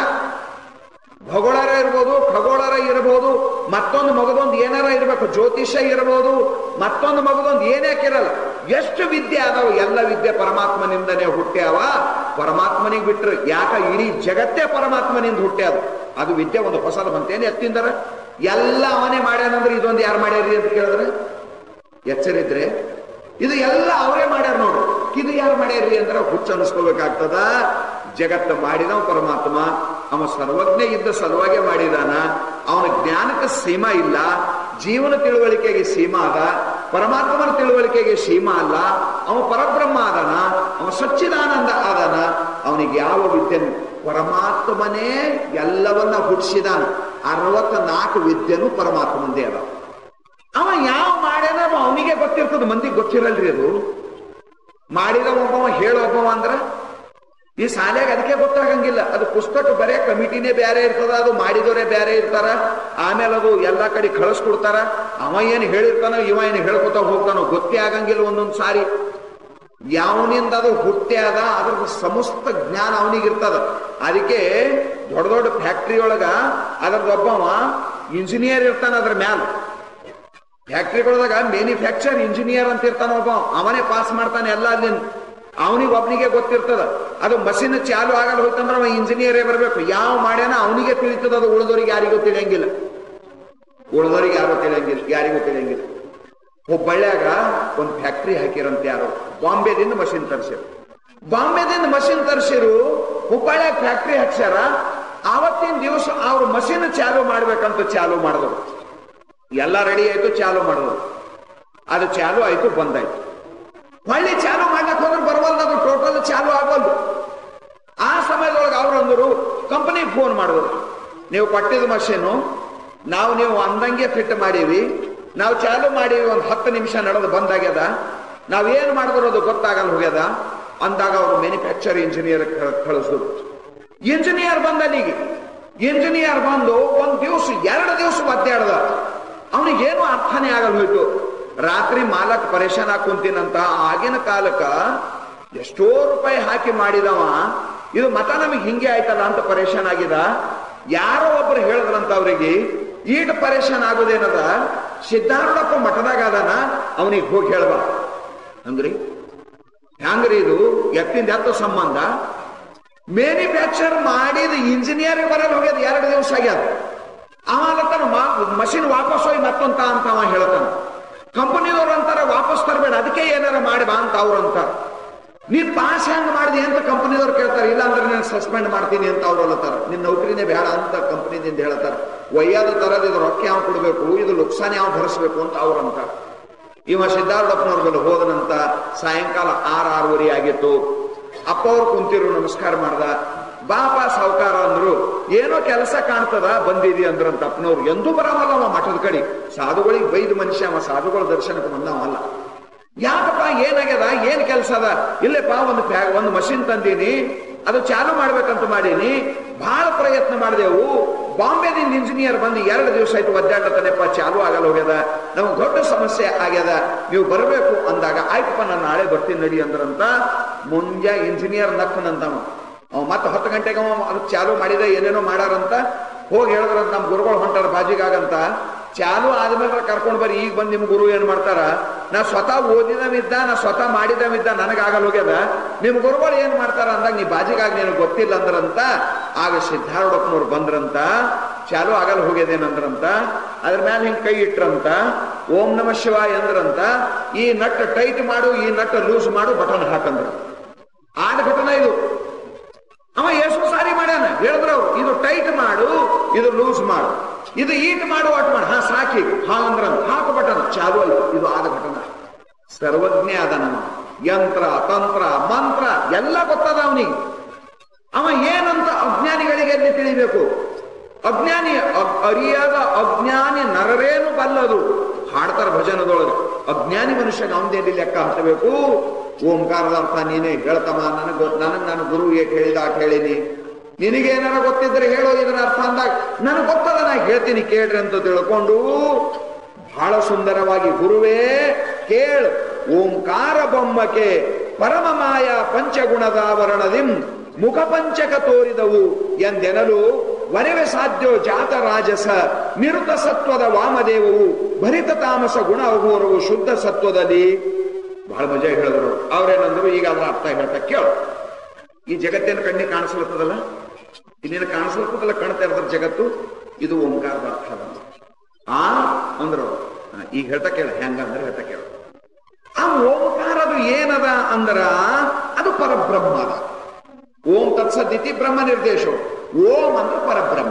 ಭಗೋಳರ ಇರ್ಬೋದು ಖಗೋಳರ ಇರ್ಬೋದು ಮತ್ತೊಂದು ಮಗದೊಂದು ಏನಾರ ಇರ್ಬೇಕು ಜ್ಯೋತಿಷ ಇರ್ಬೋದು ಮತ್ತೊಂದು ಮಗದೊಂದು ಏನ್ಯಾಕಿರಲ್ಲ ಎಷ್ಟು ವಿದ್ಯೆ ಅದಾವ ಎಲ್ಲ ವಿದ್ಯೆ ಪರಮಾತ್ಮನಿಂದನೇ ಹುಟ್ಟ್ಯಾವ ಪರಮಾತ್ಮನಿಗೆ ಬಿಟ್ರೆ ಯಾಕ ಇಡೀ ಜಗತ್ತೇ ಪರಮಾತ್ಮನಿಂದ ಹುಟ್ಟ್ಯಾದ ಅದು ವಿದ್ಯೆ ಒಂದು ಹೊಸದು ಬಂತೇನು ಎತ್ತಿಂದರ ಎಲ್ಲ ಅವನೇ ಮಾಡ್ಯಾನಂದ್ರೆ ಇದೊಂದು ಯಾರು ಮಾಡ್ಯಾರಿ ಅಂತ ಕೇಳಿದ್ರೆ ಎಚ್ಚರಿದ್ರೆ ಇದು ಎಲ್ಲ ಅವರೇ ಮಾಡ್ಯಾರ ನೋಡು ಇದು ಯಾರು ಮಾಡ್ಯಾರಿ ಅಂದ್ರೆ ಹುಚ್ಚ ಅನಿಸ್ಕೋಬೇಕಾಗ್ತದ ಜಗತ್ತ ಮಾಡಿದವ ಪರಮಾತ್ಮ ಅವ ಸರ್ವಜ್ಞ ಇದ್ದ ಸಲುವಾಗೆ ಮಾಡಿದಾನ ಅವನ ಜ್ಞಾನಕ್ಕೆ ಸೀಮಾ ಇಲ್ಲ ಜೀವನ ತಿಳುವಳಿಕೆಗೆ ಸೀಮಾ ಅದ ಪರಮಾತ್ಮನ ತಿಳುವಳಿಕೆಗೆ ಸೀಮಾ ಅಲ್ಲ ಅವ ಪರಬ್ರಹ್ಮ ಆದಾನ ಅವ ಸಚ್ಚಿದಾನಂದ ಆದಾನ ಅವನಿಗೆ ಯಾವ ವಿದ್ಯೆ ಪರಮಾತ್ಮನೇ ಎಲ್ಲವನ್ನ ಹುಟ್ಟಿಸಿದಾನ ಅರವತ್ನಾಲ್ಕು ವಿದ್ಯೆನೂ ಪರಮಾತ್ಮಂದೇ ಅದ ಅವ ಯಾವ ಮಾಡ್ಯಾನ ಅವ ಅವನಿಗೆ ಗೊತ್ತಿರ್ತದ ಮಂದಿಗೆ ಗೊತ್ತಿರಲ್ರಿ ಅದು ಮಾಡಿದ ಒಬ್ಬವ ಹೇಳೋ ಒಬ್ಬವ ಅಂದ್ರ ಈ ಶಾಲೆಗೆ ಅದಕ್ಕೆ ಗೊತ್ತಾಗಂಗಿಲ್ಲ ಅದು ಪುಸ್ತಕ ಬರೇ ಕಮಿಟಿನೇ ಬೇರೆ ಇರ್ತದ ಅದು ಮಾಡಿದವರೇ ಬೇರೆ ಇರ್ತಾರ ಆಮೇಲೆ ಅದು ಎಲ್ಲಾ ಕಡೆ ಕಳಿಸ್ಕೊಡ್ತಾರ ಅವ ಏನು ಹೇಳಿರ್ತಾನೋ ಇವ ಏನು ಹೇಳ್ಕೊತ ಹೋಗ್ತಾನೋ ಗೊತ್ತೇ ಆಗಂಗಿಲ್ಲ ಒಂದೊಂದ್ ಸಾರಿ ಯಾವನಿಂದ ಅದು ಹುಟ್ಟೆ ಅದ ಅದ್ರದ್ದು ಸಮಸ್ತ ಜ್ಞಾನ ಅವನಿಗಿರ್ತದ ಅದಕ್ಕೆ ದೊಡ್ಡ ದೊಡ್ಡ ಫ್ಯಾಕ್ಟ್ರಿ ಒಳಗ ಅದ್ರದ್ದು ಒಬ್ಬವ ಇಂಜಿನಿಯರ್ ಇರ್ತಾನ ಅದ್ರ ಮ್ಯಾಲ ಫ್ಯಾಕ್ಟ್ರಿಗಳದಾಗ ಮ್ಯಾನುಫ್ಯಾಕ್ಚರ್ ಇಂಜಿನಿಯರ್ ಅಂತ ಇರ್ತಾನ ಒಬ್ಬ ಅವನೇ ಪಾಸ್ ಮಾಡ್ತಾನೆ ಎಲ್ಲ ಅಲ್ಲಿ ಅವನಿಗೆ ಒಬ್ಬನಿಗೆ ಗೊತ್ತಿರ್ತದ ಅದು ಮಷಿನ್ ಚಾಲು ಆಗಲ್ಲ ಹೋಯ್ತಂದ್ರೆ ಅವ ಇಂಜಿನಿಯರೇ ಬರಬೇಕು ಯಾವ ಮಾಡ್ಯಾನ ಅವನಿಗೆ ತಿಳಿತದ ಅದು ಉಳಿದವರಿಗೆ ಯಾರಿಗೂ ತಿಳಿಯಂಗಿಲ್ಲ ಉಳಿದವರಿಗೆ ಯಾರು ತಿಳಿಯಂಗಿಲ್ಲ ಯಾರಿಗೂ ತಿಳಿಯಂಗಿಲ್ಲ ಹುಬ್ಬಳ್ಳ್ಯಾಗ ಒಂದು ಫ್ಯಾಕ್ಟ್ರಿ ಹಾಕಿರಂತ ಯಾರು ಬಾಂಬೆದಿಂದ ಮಷಿನ್ ತರಿಸಿರು ಬಾಂಬೆದಿಂದ ಮಷಿನ್ ತರಿಸಿರು ಹುಬ್ಬಳ್ಳ್ಯಾಗ ಫ್ಯಾಕ್ಟ್ರಿ ಹಾಕ್ಸ್ಯಾರ ಆವತ್ತಿನ ದಿವಸ ಅವ್ರ ಮಷೀನ್ ಚಾಲು ಮಾಡ್ಬೇಕಂತ ಚಾಲು ಮಾಡಿದ್ರು ಎಲ್ಲ ರೆಡಿ ಆಯ್ತು ಚಾಲು ಮಾಡಿದ್ರು ಅದು ಚಾಲು ಆಯ್ತು ಬಂದಾಯ್ತು ಹೊಳ್ಳಿ ಚಾಲು ಮಾಡ್ಲಕ್ ಹೋದ್ರೆ ಬರವಲ್ದು ಅದು ಟೋಟಲ್ ಚಾಲು ಆಗವಲ್ದು ಆ ಸಮಯದೊಳಗೆ ಅವ್ರು ಅಂದರು ಕಂಪನಿಗೆ ಫೋನ್ ಮಾಡಿದ್ರು ನೀವು ಕೊಟ್ಟಿದ ಮಷೀನು ನಾವು ನೀವು ಅಂದಂಗೆ ಫಿಟ್ ಮಾಡೀವಿ ನಾವು ಚಾಲು ಮಾಡೀವಿ ಒಂದು ಹತ್ತು ನಿಮಿಷ ನಡೆದು ಬಂದಾಗ್ಯದ ನಾವೇನು ಮಾಡಿದ್ರು ಅದು ಗೊತ್ತಾಗಲ್ಲ ಹೋಗ್ಯದ ಅಂದಾಗ ಅವರು ಮ್ಯಾನುಫ್ಯಾಕ್ಚರ್ ಇಂಜಿನಿಯರ್ ಕಳಿಸಿದ್ರು ಇಂಜಿನಿಯರ್ ಬಂದ ಅಲ್ಲಿಗೆ ಇಂಜಿನಿಯರ್ ಬಂದು ಒಂದ್ ದಿವಸ ಎರಡು ದಿವಸ ಒದ್ದಾಡ್ದ ಅವನಿಗೇನು ಅರ್ಥನೇ ಆಗಲ್ಲ ಹೋಯ್ತು ರಾತ್ರಿ ಮಾಲಕ್ ಪರೇಶಾನ್ ಹಾಕೊಂತೀನಂತ ಆಗಿನ ಕಾಲಕ್ಕ ಎಷ್ಟೋ ರೂಪಾಯಿ ಹಾಕಿ ಮಾಡಿದವ ಇದು ಮತ ನಮಗೆ ಹಿಂಗೆ ಆಯ್ತಲ್ಲ ಅಂತ ಪರೇಶಾನ್ ಆಗಿದ ಯಾರೋ ಒಬ್ರು ಹೇಳಿದ್ರಂತ ಅವ್ರಿಗೆ ಈಟ ಪರೇಶಾನ್ ಆಗೋದೇನದ ಸಿದ್ಧಾರೂಢಪ್ಪ ಮಠದಾಗ ಅದಾನ ಅವನಿಗೆ ಹೋಗಿ ಹೇಳ್ಬ ಅಂದ್ರಿ ಹ್ಯಾಂಗ್ರಿ ಇದು ಎತ್ತಿಂದ ಎತ್ತ ಸಂಬಂಧ ಮ್ಯಾನುಫ್ಯಾಕ್ಚರ್ ಮಾಡಿದ ಇಂಜಿನಿಯರ್ ಬರಲ್ಲ ಹೋಗ್ಯದ ಎರಡು ದಿವಸ ಆಗ್ಯದ ಅವ ಅಲ್ಲತ್ತಾನ ಮಷಿನ್ ವಾಪಸ್ ಹೋಗಿ ಮತ್ತೊಂತ ಅಂತ ಅವ ಹೇಳ್ತಾನ ಕಂಪನಿದವ್ರು ಅಂತಾರ ವಾಪಸ್ ತರಬೇಡ ಅದಕ್ಕೆ ಏನಾರ ಮಾಡಿ ಬಾ ಅಂತ ಅವ್ರು ಅಂತಾರ ನೀ ಪಾಸ್ ಹೆಂಗ್ ಮಾಡಿದಿ ಅಂತ ಕಂಪನಿದವ್ರು ಕೇಳ್ತಾರೆ ಇಲ್ಲ ಅಂದ್ರೆ ನಾನು ಸಸ್ಪೆಂಡ್ ಮಾಡ್ತೀನಿ ಅಂತ ಅವ್ರು ಅಲ್ಲತ್ತಾರ ನಿನ್ ನೌಕರಿನೇ ಬೇಡ ಅಂತ ಕಂಪನಿದಿಂದ ಹೇಳ್ತಾರ ವಯ್ಯಾದ ತರದ ಇದು ರೊಕ್ಕ ಯಾವ ಕೊಡ್ಬೇಕು ಇದು ಲುಕ್ಸಾನ್ ಯಾವ ಭರಿಸ್ಬೇಕು ಅಂತ ಅವ್ರು ಅಂತಾರ ಇವ ಸಿದ್ಧಾರೂಢಪ್ಪನವ್ರ ಮೇಲೆ ಹೋದನಂತ ಸಾಯಂಕಾಲ ಆರು ಆರೂವರೆ ಆಗಿತ್ತು ಅಪ್ಪ ಅವ್ರು ಕುಂತಿರು ನಮಸ್ಕಾರ ಮಾಡ್ದ ಬಾಪ ಸಾವುಕಾರ ಅಂದ್ರು ಏನೋ ಕೆಲಸ ಕಾಣ್ತದ ಬಂದಿದಿ ಅಂದ್ರಂತ ಅಪ್ಪನವ್ರು ಎಂದೂ ಬರವಲ್ಲ ಅವ ಮಠದ ಕಡೆ ಸಾಧುಗಳಿಗೆ ಬೈದ ಮನುಷ್ಯ ಅವ ಸಾಧುಗಳ ದರ್ಶನಕ್ಕೆ ಬಂದವಲ್ಲ ಯಾಕಪ್ಪ ಏನಾಗ್ಯದ ಏನ್ ಕೆಲಸ ಅದ ಇಲ್ಲೇಪ್ಪ ಒಂದು ಫ್ಯಾ- ಒಂದು ಮಷಿನ್ ತಂದೀನಿ ಅದು ಚಾಲು ಮಾಡ್ಬೇಕಂತ ಮಾಡೀನಿ ಬಹಳ ಪ್ರಯತ್ನ ಮಾಡಿದೆವು ಬಾಂಬೆದಿಂದ ಇಂಜಿನಿಯರ್ ಬಂದು ಎರಡು ದಿವಸ ಆಯ್ತು ಒದ್ದಾಡ್ಲತ್ತಾನೆಪ್ಪ ಚಾಲು ಆಗಲ್ಲ ಹೋಗ್ಯದ ನಮ್ಗೆ ದೊಡ್ಡ ಸಮಸ್ಯೆ ಆಗ್ಯದ ನೀವು ಬರಬೇಕು ಅಂದಾಗ ಆಯ್ತಪ್ಪ ನಾನು ನಾಳೆ ಬರ್ತೀನಿ ನಡಿ ಅಂದ್ರಂತ ಮುಂಜಾ ಇಂಜಿನಿಯರ್ ನಕ್ಕನಂತವ ಅವ ಮತ್ತೆ ಹತ್ತು ಗಂಟೆಗೆ ಅವ ಅದು ಚಾಲು ಮಾಡಿದ ಏನೇನೋ ಮಾಡಾರಂತ ಹೋಗಿ ಹೇಳಿದ್ರಂತ ನಮ್ಮ ಗುರುಗಳು ಹೊಂಟಾರ ಬಾಜಿಗಾಗಂತ ಚಾಲು ಆದ್ಮೇಲೆ ಕರ್ಕೊಂಡು ಬರ್ರಿ ಈಗ ಬಂದು ನಿಮ್ ಗುರು ಏನ್ ಮಾಡ್ತಾರ ನಾ ಸ್ವತಃ ಓದಿದವಿದ್ದ ನಾ ಸ್ವತಃ ಮಾಡಿದವಿದ್ದ ನನಗಾಗಲ್ಲ ಹೋಗ್ಯದ ನಿಮ್ ಗುರುಗಳು ಏನ್ ಮಾಡ್ತಾರ ಅಂದಾಗ ನೀ ಬಾಜಿಗಾಗ ನಿನಗೆ ಗೊತ್ತಿಲ್ಲ ಅಂದ್ರಂತ ಆಗ ಸಿದ್ಧಾರೂಢಪ್ಪನವ್ರು ಬಂದ್ರಂತ ಚಾಲು ಆಗಲ್ಲ ಹೋಗ್ಯದೇನಂದ್ರಂತ ಅದ್ರ ಮೇಲೆ ಹಿಂಗ್ ಕೈ ಇಟ್ರಂತ ಓಂ ನಮ ಶಿವಾಯ ಅಂದ್ರಂತ ಈ ನಟ್ ಟೈಟ್ ಮಾಡು ಈ ನಟ್ ಲೂಸ್ ಮಾಡು ಬಟನ್ ಹಾಕಂದ್ರು ಆದ ಘಟನೆ ಇದು ಅವ ಎಷ್ಟು ಸಾರಿ ಮಾಡ್ಯಾನ ಹೇಳಿದ್ರ ಅವ್ರು ಇದು ಟೈಟ್ ಮಾಡು ಇದು ಲೂಸ್ ಮಾಡು ಇದು ಈಟ್ ಮಾಡು ಅಟ್ ಮಾಡು ಹಾ ಸಾಕಿ ಹಾ ಅಂದ್ರ ಹಾಕು ಬಟನ್ ಚಾಲು ಆಯ್ತು ಇದು ಆದ ಘಟನೆ ಸರ್ವಜ್ಞ ಆದ ನಮ್ಮ ಯಂತ್ರ ತಂತ್ರ ಮಂತ್ರ ಎಲ್ಲ ಗೊತ್ತದ ಅವನಿಗೆ ಅವ ಏನಂತ ಅಜ್ಞಾನಿಗಳಿಗೆ ಎಲ್ಲಿ ತಿಳಿಬೇಕು ಅಜ್ಞಾನಿ ಅ- ಅರಿಯದ ಅಜ್ಞಾನಿ ನರರೇನು ಬಲ್ಲದು ಹಾಡ್ತಾರ ಭಜನದೊಳಗೆ ಅಜ್ಞಾನಿ ಮನುಷ್ಯನ ಅವನದೇಲಿ ಲೆಕ್ಕ ಹತ್ತಬೇಕು ಓಂಕಾರದ ಅರ್ಥ ನೀನೇ ಹೇಳ್ತಮ್ಮ ನನಗ್ ಗೊತ್ತ ನನಗ್ ನನ್ನ ಗುರು ಏಟ್ ಹೇಳಿದ ಆಟ ಹೇಳಿನಿ ನಿನಗೇನಾರ ಗೊತ್ತಿದ್ರೆ ಹೇಳೋ ಇದರ ಅರ್ಥ ಅಂದಾಗ ನನಗೆ ಗೊತ್ತದ ನಾ ಹೇಳ್ತೀನಿ ಕೇಳ್ರಿ ಅಂತ ತಿಳ್ಕೊಂಡು ಬಹಳ ಸುಂದರವಾಗಿ ಗುರುವೇ ಕೇಳು ಓಂಕಾರ ಬೊಮ್ಮಕ್ಕೆ ಪರಮ ಮಾಯ ಪಂಚಗುಣದ ಆವರಣದಿಂ ಮುಖ ಪಂಚಕ ತೋರಿದವು ಎಂದೆನಲು ವರೆವೆ ಸಾಧ್ಯ ಜಾತ ರಾಜಸ ನಿರುತ ಸತ್ವದ ವಾಮದೇವವು ಭರಿತ ತಾಮಸ ಗುಣ ಅಘೋರವು ಶುದ್ಧ ಸತ್ವದಲ್ಲಿ ಬಹಳ ಮಜಾ ಹೇಳಿದ್ರು ಅವ್ರೇನಂದ್ರು ಈಗ ಅದರ ಅರ್ಥ ಹೇಳ್ತಾ ಕೇಳು ಈ ಜಗತ್ತೇನು ಕಣ್ಣಿಗೆ ಕಾಣಿಸ್ಲತ್ತದಲ್ಲ ಇನ್ನೇನು ಕಾಣಿಸ್ಲತ್ತದಲ್ಲ ಕಾಣ್ತಾ ಇರೋದ್ರ ಜಗತ್ತು ಇದು ಓಂಕಾರದ ಅರ್ಥ ಅದ ಆ ಅಂದ್ರು ಆ, ಈಗ ಹೇಳ್ತಾ ಕೇಳ ಹೆಂಗಂದ್ರೆ ಹೇಳ್ತಾ ಕೇಳ ಆ ಓಂಕಾರದು ಏನದ ಅಂದ್ರ ಅದು ಪರಬ್ರಹ್ಮ ಅದ ಓಂ ತತ್ಸದಿತಿ ಬ್ರಹ್ಮ ನಿರ್ದೇಶ ಓಂ ಅಂದ್ರೆ ಪರಬ್ರಹ್ಮ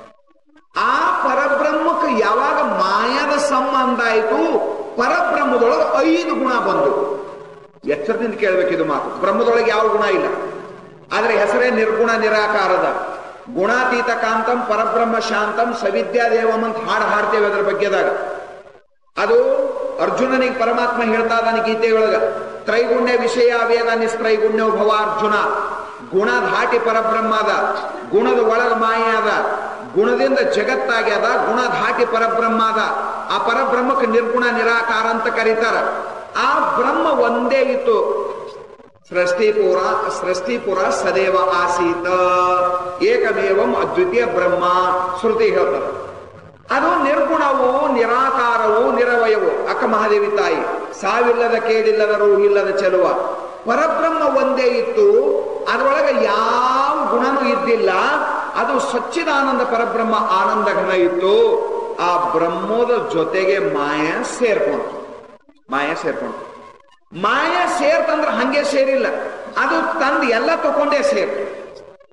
ಆ ಪರಬ್ರಹ್ಮಕ್ಕೆ ಯಾವಾಗ ಮಾಯದ ಸಂಬಂಧ ಆಯ್ತು ಪರಬ್ರಹ್ಮದೊಳಗೆ ಐದು ಗುಣ ಬಂದು ಎಚ್ಚರದಿಂದ ಕೇಳಬೇಕಿದು ಮಾತು ಬ್ರಹ್ಮದೊಳಗೆ ಯಾವ ಗುಣ ಇಲ್ಲ ಆದ್ರೆ ಹೆಸರೇ ನಿರ್ಗುಣ ನಿರಾಕಾರದ ಗುಣಾತೀತ ಕಾಂತಂ ಪರಬ್ರಹ್ಮ ಶಾಂತಂ ಸವಿದ್ಯಾ ದೇವಂ ಅಂತ ಹಾಡು ಹಾಡ್ತೇವೆ ಅದರ ಬಗ್ಗೆದಾಗ ಅದು ಅರ್ಜುನನಿಗೆ ಪರಮಾತ್ಮ ಹೇಳ್ತಾ ಇದ್ದಾನೆ ಗೀತೆಯೊಳಗ ತ್ರೈಗುಣ್ಯ ವಿಷಯ ವೇದ ನಿಸ್ತ್ರೈಗುಣ್ಯೋ ಭವ ಅರ್ಜುನ ಗುಣ ಧಾಟಿ ಪರಬ್ರಹ್ಮದ ಗುಣದ ಒಳಗ ಮಾಯ ಅದ ಗುಣದಿಂದ ಜಗತ್ತಾಗ್ಯದ ಗುಣ ಧಾಟಿ ಪರಬ್ರಹ್ಮದ ಆ ಪರಬ್ರಹ್ಮಕ್ಕೆ ನಿರ್ಗುಣ ನಿರಾಕಾರ ಅಂತ ಕರೀತಾರ ಆ ಬ್ರಹ್ಮ ಒಂದೇ ಇತ್ತು ಸೃಷ್ಟಿಪುರ ಸೃಷ್ಟಿಪುರ ಸದೇವ ಆಸೀತ ಏಕಮೇವಂ ಅದ್ವಿತೀಯ ಬ್ರಹ್ಮ ಶ್ರುತಿ ಹೇಳ್ತಾರೆ ಅದು ನಿರ್ಗುಣವು ನಿರಾಕಾರವು ನಿರವಯವು ಅಕ್ಕ ಮಹಾದೇವಿ ತಾಯಿ ಸಾವಿಲ್ಲದ ಕೇಳಿಲ್ಲದ ರೂಹಿಲ್ಲದ ಚೆಲುವ ಪರಬ್ರಹ್ಮ ಒಂದೇ ಇತ್ತು ಅದರೊಳಗೆ ಯಾವ ಗುಣನೂ ಇದ್ದಿಲ್ಲ ಅದು ಸಚ್ಚಿದಾನಂದ ಪರಬ್ರಹ್ಮ ಆನಂದ ಘನ ಇತ್ತು ಆ ಬ್ರಹ್ಮದ ಜೊತೆಗೆ ಮಾಯ ಸೇರ್ಕೊಂತು ಮಾಯ ಸೇರ್ಕೊಂತು ಮಾಯ ಸೇರ್ತಂದ್ರ ಹಂಗೆ ಸೇರಿಲ್ಲ ಅದು ತಂದು ಎಲ್ಲ ತಕೊಂಡೇ ಸೇರ್ತು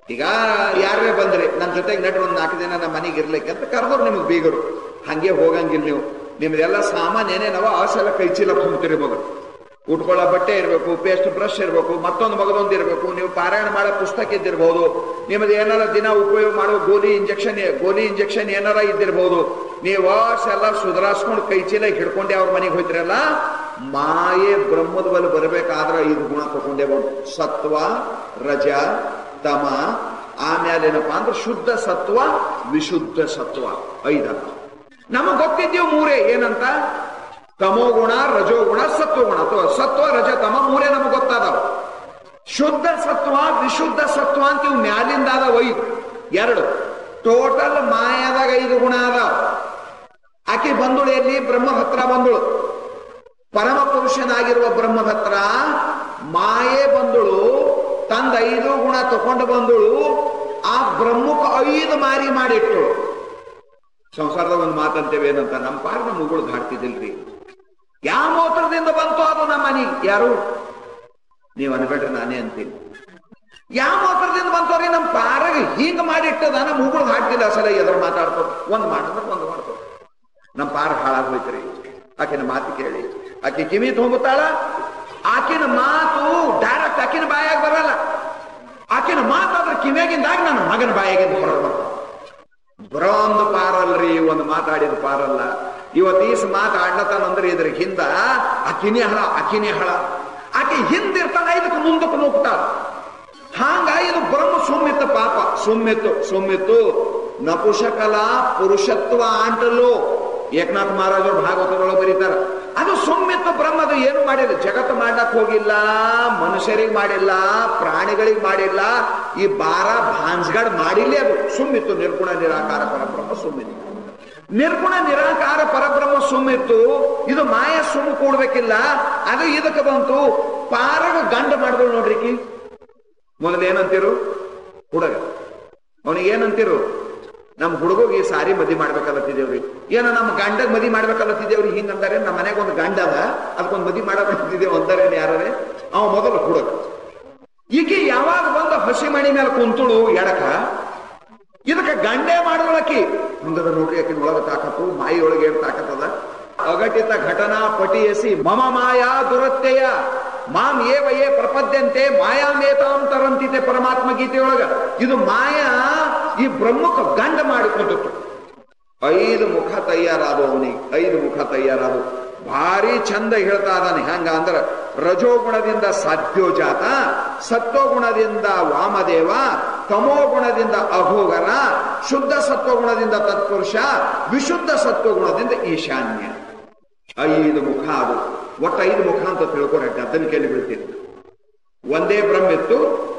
ಈಗ ಯಾರೇ ಬಂದ್ರಿ ನನ್ನ ಜೊತೆಗೆ ನಡ್ರಿ ಒಂದು ನಾಲ್ಕು ದಿನ ನಮ್ಮ ಮನೆಗೆ ಇರ್ಲಿಕ್ಕೆ ಅಂತ ಕರೆದ್ರು ನಿಮಗೆ ಬೀಗರು ಹಂಗೆ ಹೋಗಂಗಿಲ್ಲ ನೀವು ನಿಮ್ದೆಲ್ಲ ಸಾಮಾನ್ಯ ಏನೇನವ ಆಸೆಲ್ಲ ಕೈ ಚೀಲ ತುಂಬ್ತೀರಿ ಮಗರು ಉಟ್ಕೊಳ್ಳೋ ಬಟ್ಟೆ ಇರಬೇಕು ಪೇಸ್ಟ್ ಬ್ರಷ್ ಇರಬೇಕು ಮತ್ತೊಂದು ಮಗದೊಂದು ಇರಬೇಕು ನೀವು ಪಾರಾಯಣ ಮಾಡೋ ಪುಸ್ತಕ ಇದ್ದಿರ್ಬೋದು ನಿಮ್ದು ಏನಾರ ದಿನ ಉಪಯೋಗ ಮಾಡೋ ಗೋಲಿ ಇಂಜೆಕ್ಷನ್ ಗೋಲಿ ಇಂಜೆಕ್ಷನ್ ಏನಾರ ಇದ್ದಿರ್ಬೋದು ನೀವು ವಾಸ್ ಎಲ್ಲ ಸುಧಾರಿಸ್ಕೊಂಡು ಕೈ ಚೀಲ ಹಿಡ್ಕೊಂಡೆ ಅವ್ರ ಮನೆಗೆ ಹೋಯ್ತಿರಲ್ಲ ಮಾಯೆ ಬ್ರಹ್ಮದ ಬಲ್ ಬರ್ಬೇಕಾದ್ರೆ ಐದು ಗುಣ ತಗೊಂಡೇ ಬಂದು ಸತ್ವ ರಜ ತಮ ಆಮೇಲೆ ಏನಪ್ಪಾ ಅಂದ್ರೆ ಶುದ್ಧ ಸತ್ವ ವಿಶುದ್ಧ ಸತ್ವ ಐದಲ್ಲ ನಮಗ್ ಗೊತ್ತಿದ್ದೀವಿ ಮೂರೇ ಏನಂತ ತಮೋಗುಣ ರಜೋಗುಣ ಸತ್ವಗುಣ ಅಥವಾ ಸತ್ವ ರಜ ತಮ ಮೂರೇ ನಮಗ್ ಗೊತ್ತಾದವ ಶುದ್ಧ ಸತ್ವ ವಿಶುದ್ಧ ಸತ್ವ ಅಂತ ಇವು ಮ್ಯಾಲಿಂದ ಅದಾವ ಐದು ಎರಡು ಟೋಟಲ್ ಮಾಯದಾಗ ಐದು ಗುಣ ಅದಾವ ಆಕೆ ಬಂದುಳು ಎಲ್ಲಿ ಬ್ರಹ್ಮ ಹತ್ರ ಬಂದಳು ಪರಮ ಪುರುಷನಾಗಿರುವ ಬ್ರಹ್ಮ ಹತ್ರ ಮಾಯೆ ಬಂದಳು ತಂದ ಐದು ಗುಣ ತಕೊಂಡು ಬಂದಳು ಆ ಬ್ರಹ್ಮಕ್ಕೆ ಐದು ಮಾರಿ ಮಾಡಿಟ್ಟಳು ಸಂಸಾರದ ಒಂದು ಮಾತಂತೇವೆ ಏನಂತ ನಮ್ಮ ಪಾರ್ ನಮ್ಮ ಮುಗುಳು ದಾಡ್ತಿದ್ದಿಲ್ರಿ ಯಾವ ಮೂತ್ರದಿಂದ ಬಂತು ಅದು ನಮ್ಮ ಮನೆಗೆ ಯಾರು ನೀವು ಅನ್ಬೇಡ್ರಿ ನಾನೇ ಅಂತೀನಿ ಯಾವ ಮೂತ್ರದಿಂದ ಬಂತವ್ರಿ ನಮ್ಮ ಪಾರಗ ಹಿಂಗ್ ಮಾಡಿಟ್ಟದ ನಮ್ಮ ಮುಗುಳು ಹಾಡ್ತಿಲ್ಲ ಸಲ ಎದ್ರ ಮಾತಾಡ್ತದ ಒಂದ್ ಮಾಡಿದ್ರೆ ಒಂದ್ ಮಾಡ್ತದ ನಮ್ಮ ಪಾರ ಹಾಳಾಗೋಯ್ತ್ರಿ ಆಕಿನ ಮಾತು ಕೇಳಿ ಆಕೆ ಕಿವಿ ತೊಂಬುತ್ತಾಳ ಆಕಿನ ಮಾತು ಡೈರೆಕ್ಟ್ ಆಕಿನ ಬಾಯಾಗ ಬರಲ್ಲ ಆಕಿನ ಮಾತಾದ್ರೆ ಕಿವಿಯಾಗಿಂದಾಗ ನನ್ನ ಮಗನ ಬಾಯಾಗಿಂದ ಹೊರಗೆ ಬರ್ತಾವ ಬ್ರಾಂದ್ ಪಾರಲ್ರಿ ಒಂದು ಮಾತಾಡಿದ ಪಾರಲ್ಲ ಇವತ್ತು ಈಸ್ ಮಾತಾಡ್ಲತ್ತಾನಂದ್ರೆ ಇದ್ರ ಹಿಂದ ಅಕಿನೇ ಹಳ ಅಕಿನೇ ಹಳ ಆಕೆ ಹಿಂದಿರ್ತಾಳ ಇದಕ್ಕೆ ಮುಂದಕ್ಕೆ ನುಗ್ತಾಳ ಹಾಂಗ ಇದು ಬ್ರಹ್ಮ ಸುಮ್ಮಿತ್ತು ಪಾಪ ಸುಮ್ಮಿತ್ತು ಸುಮ್ಮಿತ್ತು ನಪುಷಕಲ ಪುರುಷತ್ವ ಅಂಟಲು ಏಕನಾಥ್ ಮಹಾರಾಜರು ಭಾಗವತದೊಳಗೆ ಬರೀತಾರ ಅದು ಸುಮ್ಮಿತ್ತು ಬ್ರಹ್ಮದು ಏನು ಮಾಡಿಲ್ಲ ಜಗತ್ತು ಮಾಡ್ಲಕ್ ಹೋಗಿಲ್ಲ ಮನುಷ್ಯರಿಗೆ ಮಾಡಿಲ್ಲ ಪ್ರಾಣಿಗಳಿಗೆ ಮಾಡಿಲ್ಲ ಈ ಬಾರ ಭಾನ್ಸ್ಗಡ್ ಮಾಡಿಲ್ಲೇ ಅದು ಸುಮ್ಮಿತ್ತು ನಿರ್ಗುಣ ನಿರಾಕಾರ ಪರಬ್ರಹ್ಮ ಸುಮ್ಮಿತ್ತು ನಿರ್ಗುಣ ನಿರಾಕಾರ ಪರಬ್ರಹ್ಮ ಸುಮ್ಮಿತ್ತು ಇದು ಮಾಯ ಸುಮ್ಮ ಕೂಡ್ಬೇಕಿಲ್ಲ ಅದು ಇದಕ್ಕೆ ಬಂತು ಪಾರಗ ಗಂಡ ಮಾಡಿದ್ರು ನೋಡ್ರಿಕಿ ಮೊದಲು ಏನಂತೀರು ಹುಡುಗ ಅವನಿಗೆ ಏನಂತೀರು ನಮ್ಮ ಹುಡುಗಗೆ ಈ ಸಾರಿ ಮದಿ ಮಾಡ್ಬೇಕಲ್ಲತ್ತಿದ್ದೇವ್ರಿ ಏನ ನಮ್ಮ ಗಂಡಗ್ ಮದಿ ಮಾಡ್ಬೇಕಲ್ಲತ್ತಿದ್ದೇವ್ರಿ ಹಿಂಗ ಅಂದಾರೆ ನಮ್ಮ ಮನೆಗೆ ಒಂದು ಗಂಡ ಅದ ಅದಕ್ಕೊಂದು ಮದಿ ಮಾಡಬೇಕಂತಿದ್ದೇವೆ ಅಂದಾರೇನು ಯಾರೇ ಅವ ಮೊದಲು ಹುಡುಗ ಈಕೆ ಯಾವಾಗ ಬಂದು ಹಸಿ ಮಣಿ ಮೇಲೆ ಕುಂತುಳು ಎಡಕ ಇದಕ್ಕೆ ಗಂಡೆ ಮಾಡಿದೊಳಕಿ ಮುಂದದ ನೋಡ್ರಿ ಆಕಿನ ಒಳಗ ತಾಕತ್ತು ಮಾಯಿ ಒಳಗೆ ಏನ್ ತಾಕತ್ತದ ಅಘಟಿತ ಘಟನಾ ಪಟಿಯಸಿ ಮಮ ಮಾಯಾ ದುರತ್ಯಯ ಮಾಂ ಏವ ಏ ಪ್ರಪದ್ಯಂತೆ ಮಾಯಾಮೇತಾಂ ತರಂತಿತೆ ಪರಮಾತ್ಮ ಗೀತೆಯೊಳಗ ಇದು ಮಾಯಾ ಈ ಬ್ರಹ್ಮಕ್ಕೆ ಗಂಡ ಮಾಡಿಕೊಂಡಿತ್ತು ಐದು ಮುಖ ತಯಾರಾದು ಅವನಿಗೆ ಐದು ಮುಖ ತಯಾರಾದು ಭಾರಿ ಚಂದ ಹೇಳ್ತಾ ಇದ್ದಾನೆ ಹೆಂಗ ಅಂದ್ರ ರಜೋಗುಣದಿಂದ ಸಾಧ್ಯೋಜಾತ ಸತ್ವಗುಣದಿಂದ ವಾಮದೇವ ತಮೋಗುಣದಿಂದ ಅಘೋಗರ ಶುದ್ಧ ಸತ್ವಗುಣದಿಂದ ತತ್ಪುರುಷ ವಿಶುದ್ಧ ಸತ್ವಗುಣದಿಂದ ಈಶಾನ್ಯ ಐದು ಮುಖ ಅದು ಒಟ್ಟು ಐದು ಮುಖ ಅಂತ ತಿಳ್ಕೊರೆ ಅದನ್ನ ಕೇಳಿ ಬೀಳ್ತೀನಿ ಒಂದೇ ಬ್ರಹ್ಮ ಇತ್ತು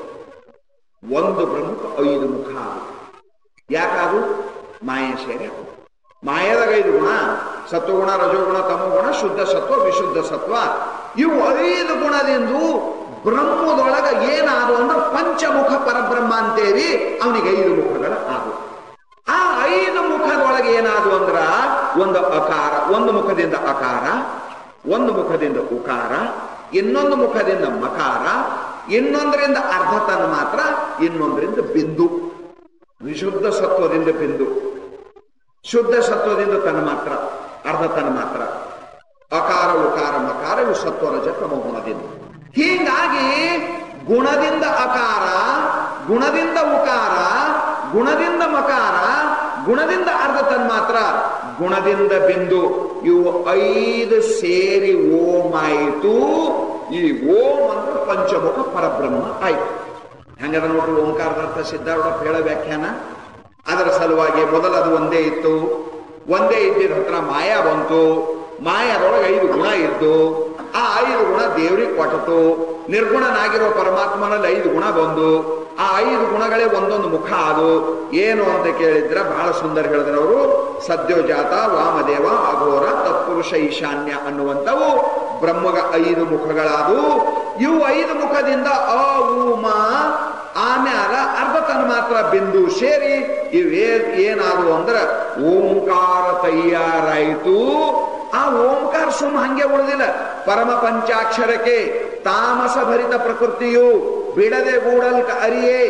ಒಂದು ಬ್ರಹ್ಮಕ್ಕೆ ಐದು ಮುಖ ಅದು ಯಾಕಾದು ಮಾಯ ಸೇರಿ ಅದು ಮಾಯದಾಗ ಐದು ಗುಣ ಸತ್ವಗುಣ ರಜೋಗುಣ ತಮೋಗುಣ ಶುದ್ಧ ಸತ್ವ ವಿಶುದ್ಧ ಸತ್ವ ಇವು ಐದು ಗುಣದಿಂದ ಬ್ರಹ್ಮದೊಳಗ ಏನಾದು ಅಂದ್ರೆ ಪಂಚಮುಖ ಪರಬ್ರಹ್ಮ ಅಂತೇಳಿ ಅವನಿಗೆ ಐದು ಮುಖಗಳ ಆದು ಆ ಐದು ಮುಖದೊಳಗೆ ಏನಾದು ಅಂದ್ರ ಒಂದು ಅಕಾರ ಒಂದು ಮುಖದಿಂದ ಅಕಾರ ಒಂದು ಮುಖದಿಂದ ಉಕಾರ ಇನ್ನೊಂದು ಮುಖದಿಂದ ಮಕಾರ ಇನ್ನೊಂದರಿಂದ ಅರ್ಧ ತನ್ನ ಮಾತ್ರ ಇನ್ನೊಂದರಿಂದ ಬಿಂದು ವಿಶುದ್ಧ ಸತ್ವದಿಂದ ಬಿಂದು ಶುದ್ಧ ಸತ್ವದಿಂದ ತನ್ನ ಮಾತ್ರ ಅರ್ಧ ತನ್ನ ಮಾತ್ರ ಅಕಾರ ಉಕಾರ ಮಕಾರ ಇವು ಸತ್ವ ರಜ ತಮ ಗುಣದಿಂದ ಹೀಗಾಗಿ ಗುಣದಿಂದ ಅಕಾರ ಗುಣದಿಂದ ಉಕಾರ ಗುಣದಿಂದ ಮಕಾರ ಗುಣದಿಂದ ಅರ್ಧ ತನ್ಮಾತ್ರ ಗುಣದಿಂದ ಬಿಂದು ಇವು ಐದು ಸೇರಿ ಓಂ ಆಯಿತು ಈ ಓಂ ಅಂದ್ರೆ ಪಂಚಮುಖ ಪರಬ್ರಹ್ಮ ಆಯ್ತು ಹೆಂಗದ ನೋಡ್ರಿ ಓಂಕಾರದ ಅರ್ಥ ಸಿದ್ಧಾರೂಢ ಹೇಳೋ ವ್ಯಾಖ್ಯಾನ ಅದರ ಸಲುವಾಗಿ ಮೊದಲು ಅದು ಒಂದೇ ಇತ್ತು ಒಂದೇ ಇದ್ದಿದ ಹತ್ರ ಮಾಯಾ ಬಂತು ಮಾಯಾದೊಳಗೆ ಐದು ಗುಣ ಇದ್ದು ಆ ಐದು ಗುಣ ದೇವ್ರಿಗೆ ಕೊಟ್ಟತು ನಿರ್ಗುಣನಾಗಿರೋ ಪರಮಾತ್ಮನಲ್ಲಿ ಐದು ಗುಣ ಬಂದು ಆ ಐದು ಗುಣಗಳೇ ಒಂದೊಂದು ಮುಖ ಅದು ಏನು ಅಂತ ಕೇಳಿದ್ರ ಬಹಳ ಸುಂದರ ಹೇಳಿದ್ರು ಅವರು ಸದ್ಯೋಜಾತ ವಾಮದೇವ ಅಘೋರ ತತ್ಪುರುಷ ಈಶಾನ್ಯ ಅನ್ನುವಂಥವು ಬ್ರಹ್ಮಗ ಐದು ಮುಖಗಳಾದು ಇವು ಐದು ಮುಖದಿಂದ ಅ ಉ ಮ ಆಮ್ಯಾಲ ಅರ್ಧ ತನ್ ಮಾತ್ರ ಬಿಂದು ಸೇರಿ ಇವೇ ಏನಾದ್ರು ಅಂದ್ರ ಓಂಕಾರ ತಯಾರಾಯಿತು ಆ ಓಂಕಾರ ಸುಮ್ಮ ಹಂಗೆ ಉಳಿದಿಲ್ಲ ಪರಮ ಪಂಚಾಕ್ಷರಕ್ಕೆ ತಾಮಸ ಭರಿತ ಪ್ರಕೃತಿಯು ಬಿಡದೆ ಗೂಡಲ್ ಅರಿಯೇ